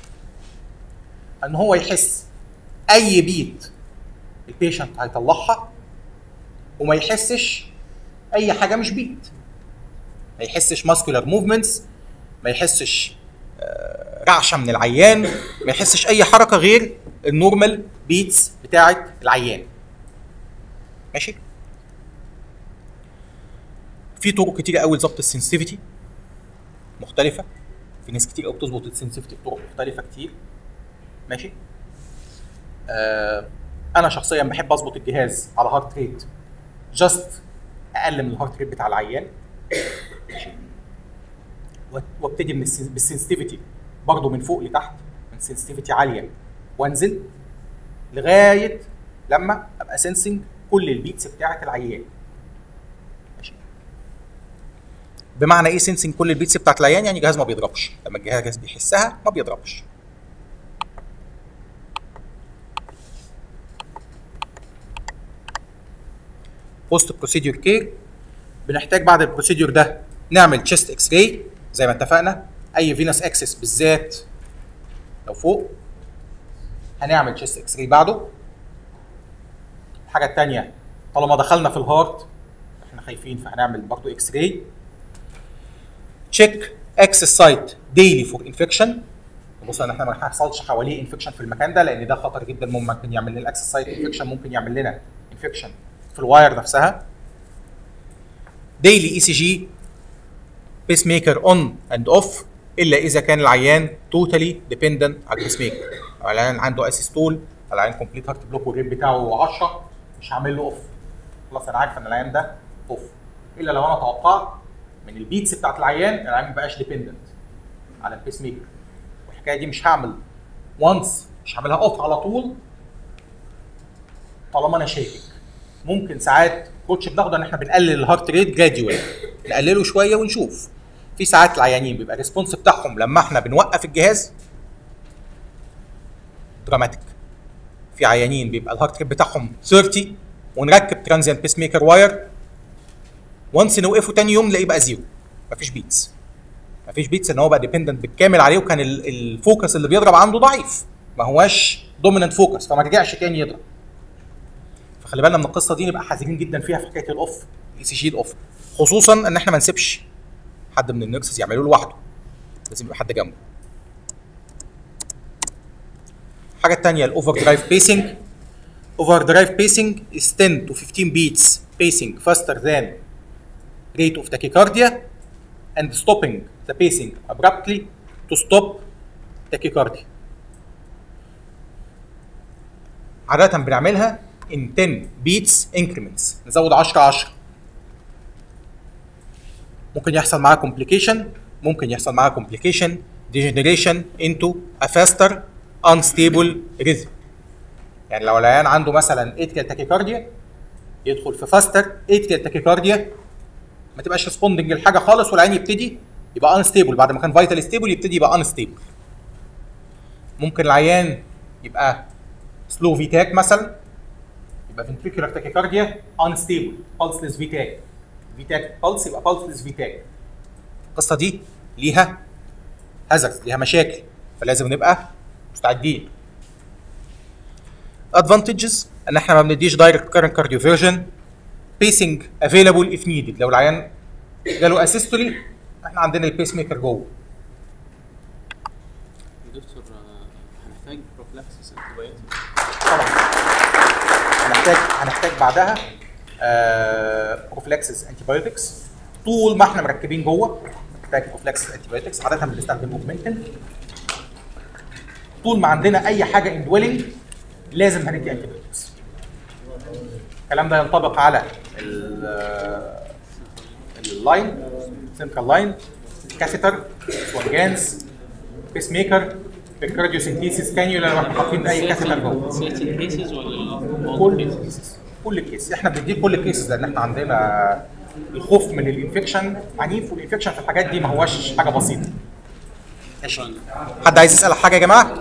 [SPEAKER 1] ان هو يحس اي بيت البيشنت هيطلعها وما يحسش اي حاجه مش بيت ما يحسش ماسكولار موفمنتس ما يحسش آه، رعشه من العيان ما يحسش اي حركه غير النورمال بيتس بتاعه العيان ماشي في طرق كتير قوي لظبط السنسيتيفيتي مختلفه في ناس كتير قوي بتظبط السنسيتيفيتي بطرق مختلفه كتير ماشي آه انا شخصيا بحب اظبط الجهاز على هارت ريت جاست اقل من الهارت ريت بتاع العيان ماشي وات- وابتدي من السن- بالسنسيتيفيتي برضه من فوق لتحت من سنسيتيفيتي عاليه وانزل لغايه لما ابقى سنسنج كل البيتس بتاعه العيان ماشي بمعنى ايه سنسنج كل البيتس بتاعه العيان يعني الجهاز ما بيضربش لما الجهاز بيحسها ما بيضربش بوست بروسيدور كير بنحتاج بعد البروسيدور ده نعمل تشيست اكس راي زي ما اتفقنا اي فينس اكسس بالذات لو فوق هنعمل تشيست اكس راي بعده الحاجه الثانيه طالما دخلنا في الهارت احنا خايفين فهنعمل برضه اكس راي تشيك اكسس سايت ديلي فور انفكشن بص ان احنا ما يحصلش حواليه انفكشن في المكان ده لان ده خطر جدا ممكن يعمل لنا الاكسس سايت انفكشن ممكن يعمل لنا انفكشن في الواير نفسها ديلي اي سي جي بيس ميكر اون اند اوف الا اذا كان العيان توتالي ديبندنت على البيس ميكر العيان عنده اسيستول العيان كومبليت هارت بلوك والريت بتاعه 10 مش هعمل له اوف خلاص انا عارف ان العيان ده اوف الا لو انا توقعت من البيتس بتاعت العيان العيان ما بقاش ديبندنت على البيس ميكر والحكايه دي مش هعمل وانس مش هعملها اوف على طول طالما انا شاكك ممكن ساعات كوتش بناخده ان احنا بنقلل الهارت ريت جراديوال نقلله شويه ونشوف في ساعات العيانين بيبقى الريسبونس بتاعهم لما احنا بنوقف الجهاز دراماتيك في عيانين بيبقى الهارت ريت بتاعهم 30 ونركب ترانزيانت بيس ميكر واير وانس نوقفه تاني يوم نلاقيه بقى زيرو مفيش بيتس مفيش بيتس ان هو بقى ديبندنت بالكامل عليه وكان ال- الفوكس اللي بيضرب عنده ضعيف ما هواش دوميننت فوكس فما رجعش تاني يضرب فخلي بالنا من القصه دي نبقى حذرين جدا فيها في حكايه الاوف الاي سي جي الاوف خصوصا ان احنا ما نسيبش حد من النيرسز يعملوه لوحده لازم يبقى حد جنبه الحاجه الثانيه الاوفر درايف بيسنج اوفر درايف بيسنج is 10 to 15 beats pacing faster than rate of tachycardia and stopping the pacing abruptly to stop tachycardia عادة بنعملها in 10 beats increments نزود 10 10 ممكن يحصل معاها complication ممكن يحصل معاها complication degeneration into a faster unstable rhythm يعني لو العيان عنده مثلا اتريال تاكيكارديا يدخل في فاستر اتريال تاكيكارديا ما تبقاش ريسبوندنج لحاجه خالص والعين يبتدي يبقى انستيبل بعد ما كان فايتال ستيبل يبتدي يبقى انستيبل ممكن العيان يبقى سلو فيتاك مثلا يبقى فنتريكولار تاكيكارديا انستيبل بالسلس فيتاك فيتاك بالس يبقى بالسلس فيتاك القصه دي ليها هازارد ليها مشاكل فلازم نبقى مستعدين ادفانتجز ان احنا ما بنديش دايركت كارنت كارديوفيرجن بيسنج افيلابل اف نيدد لو العيان جاله اسيستولي احنا عندنا البيس ميكر جوه
[SPEAKER 2] دكتور آه، هنحتاج بروفلاكسس انتبايوتيك
[SPEAKER 1] طبعا هنحتاج هنحتاج بعدها بروفلاكسس انتي بايوتكس طول ما احنا مركبين جوه محتاج بروفلاكسس انتي بايوتكس عاده بنستخدم اوجمنتن طول ما عندنا اي حاجه اندويلنج لازم هندي انتي بايوتكس الكلام ده ينطبق على ال- اللاين سنترال لاين كاثيتر سوانجانز بيس ميكر بالكارديو سنتيسيس كانيولا لو احنا حاطين اي كاثيتر جوه
[SPEAKER 2] سيتي كيسز ولا
[SPEAKER 1] كل
[SPEAKER 2] all cases؟
[SPEAKER 1] الكيسز كل الكيس احنا بنديه كل الكيسز لان احنا عندنا الخوف من الانفكشن عنيف والانفكشن في الحاجات دي ما هوش حاجه بسيطه ماشي حد عايز يسال حاجه يا جماعه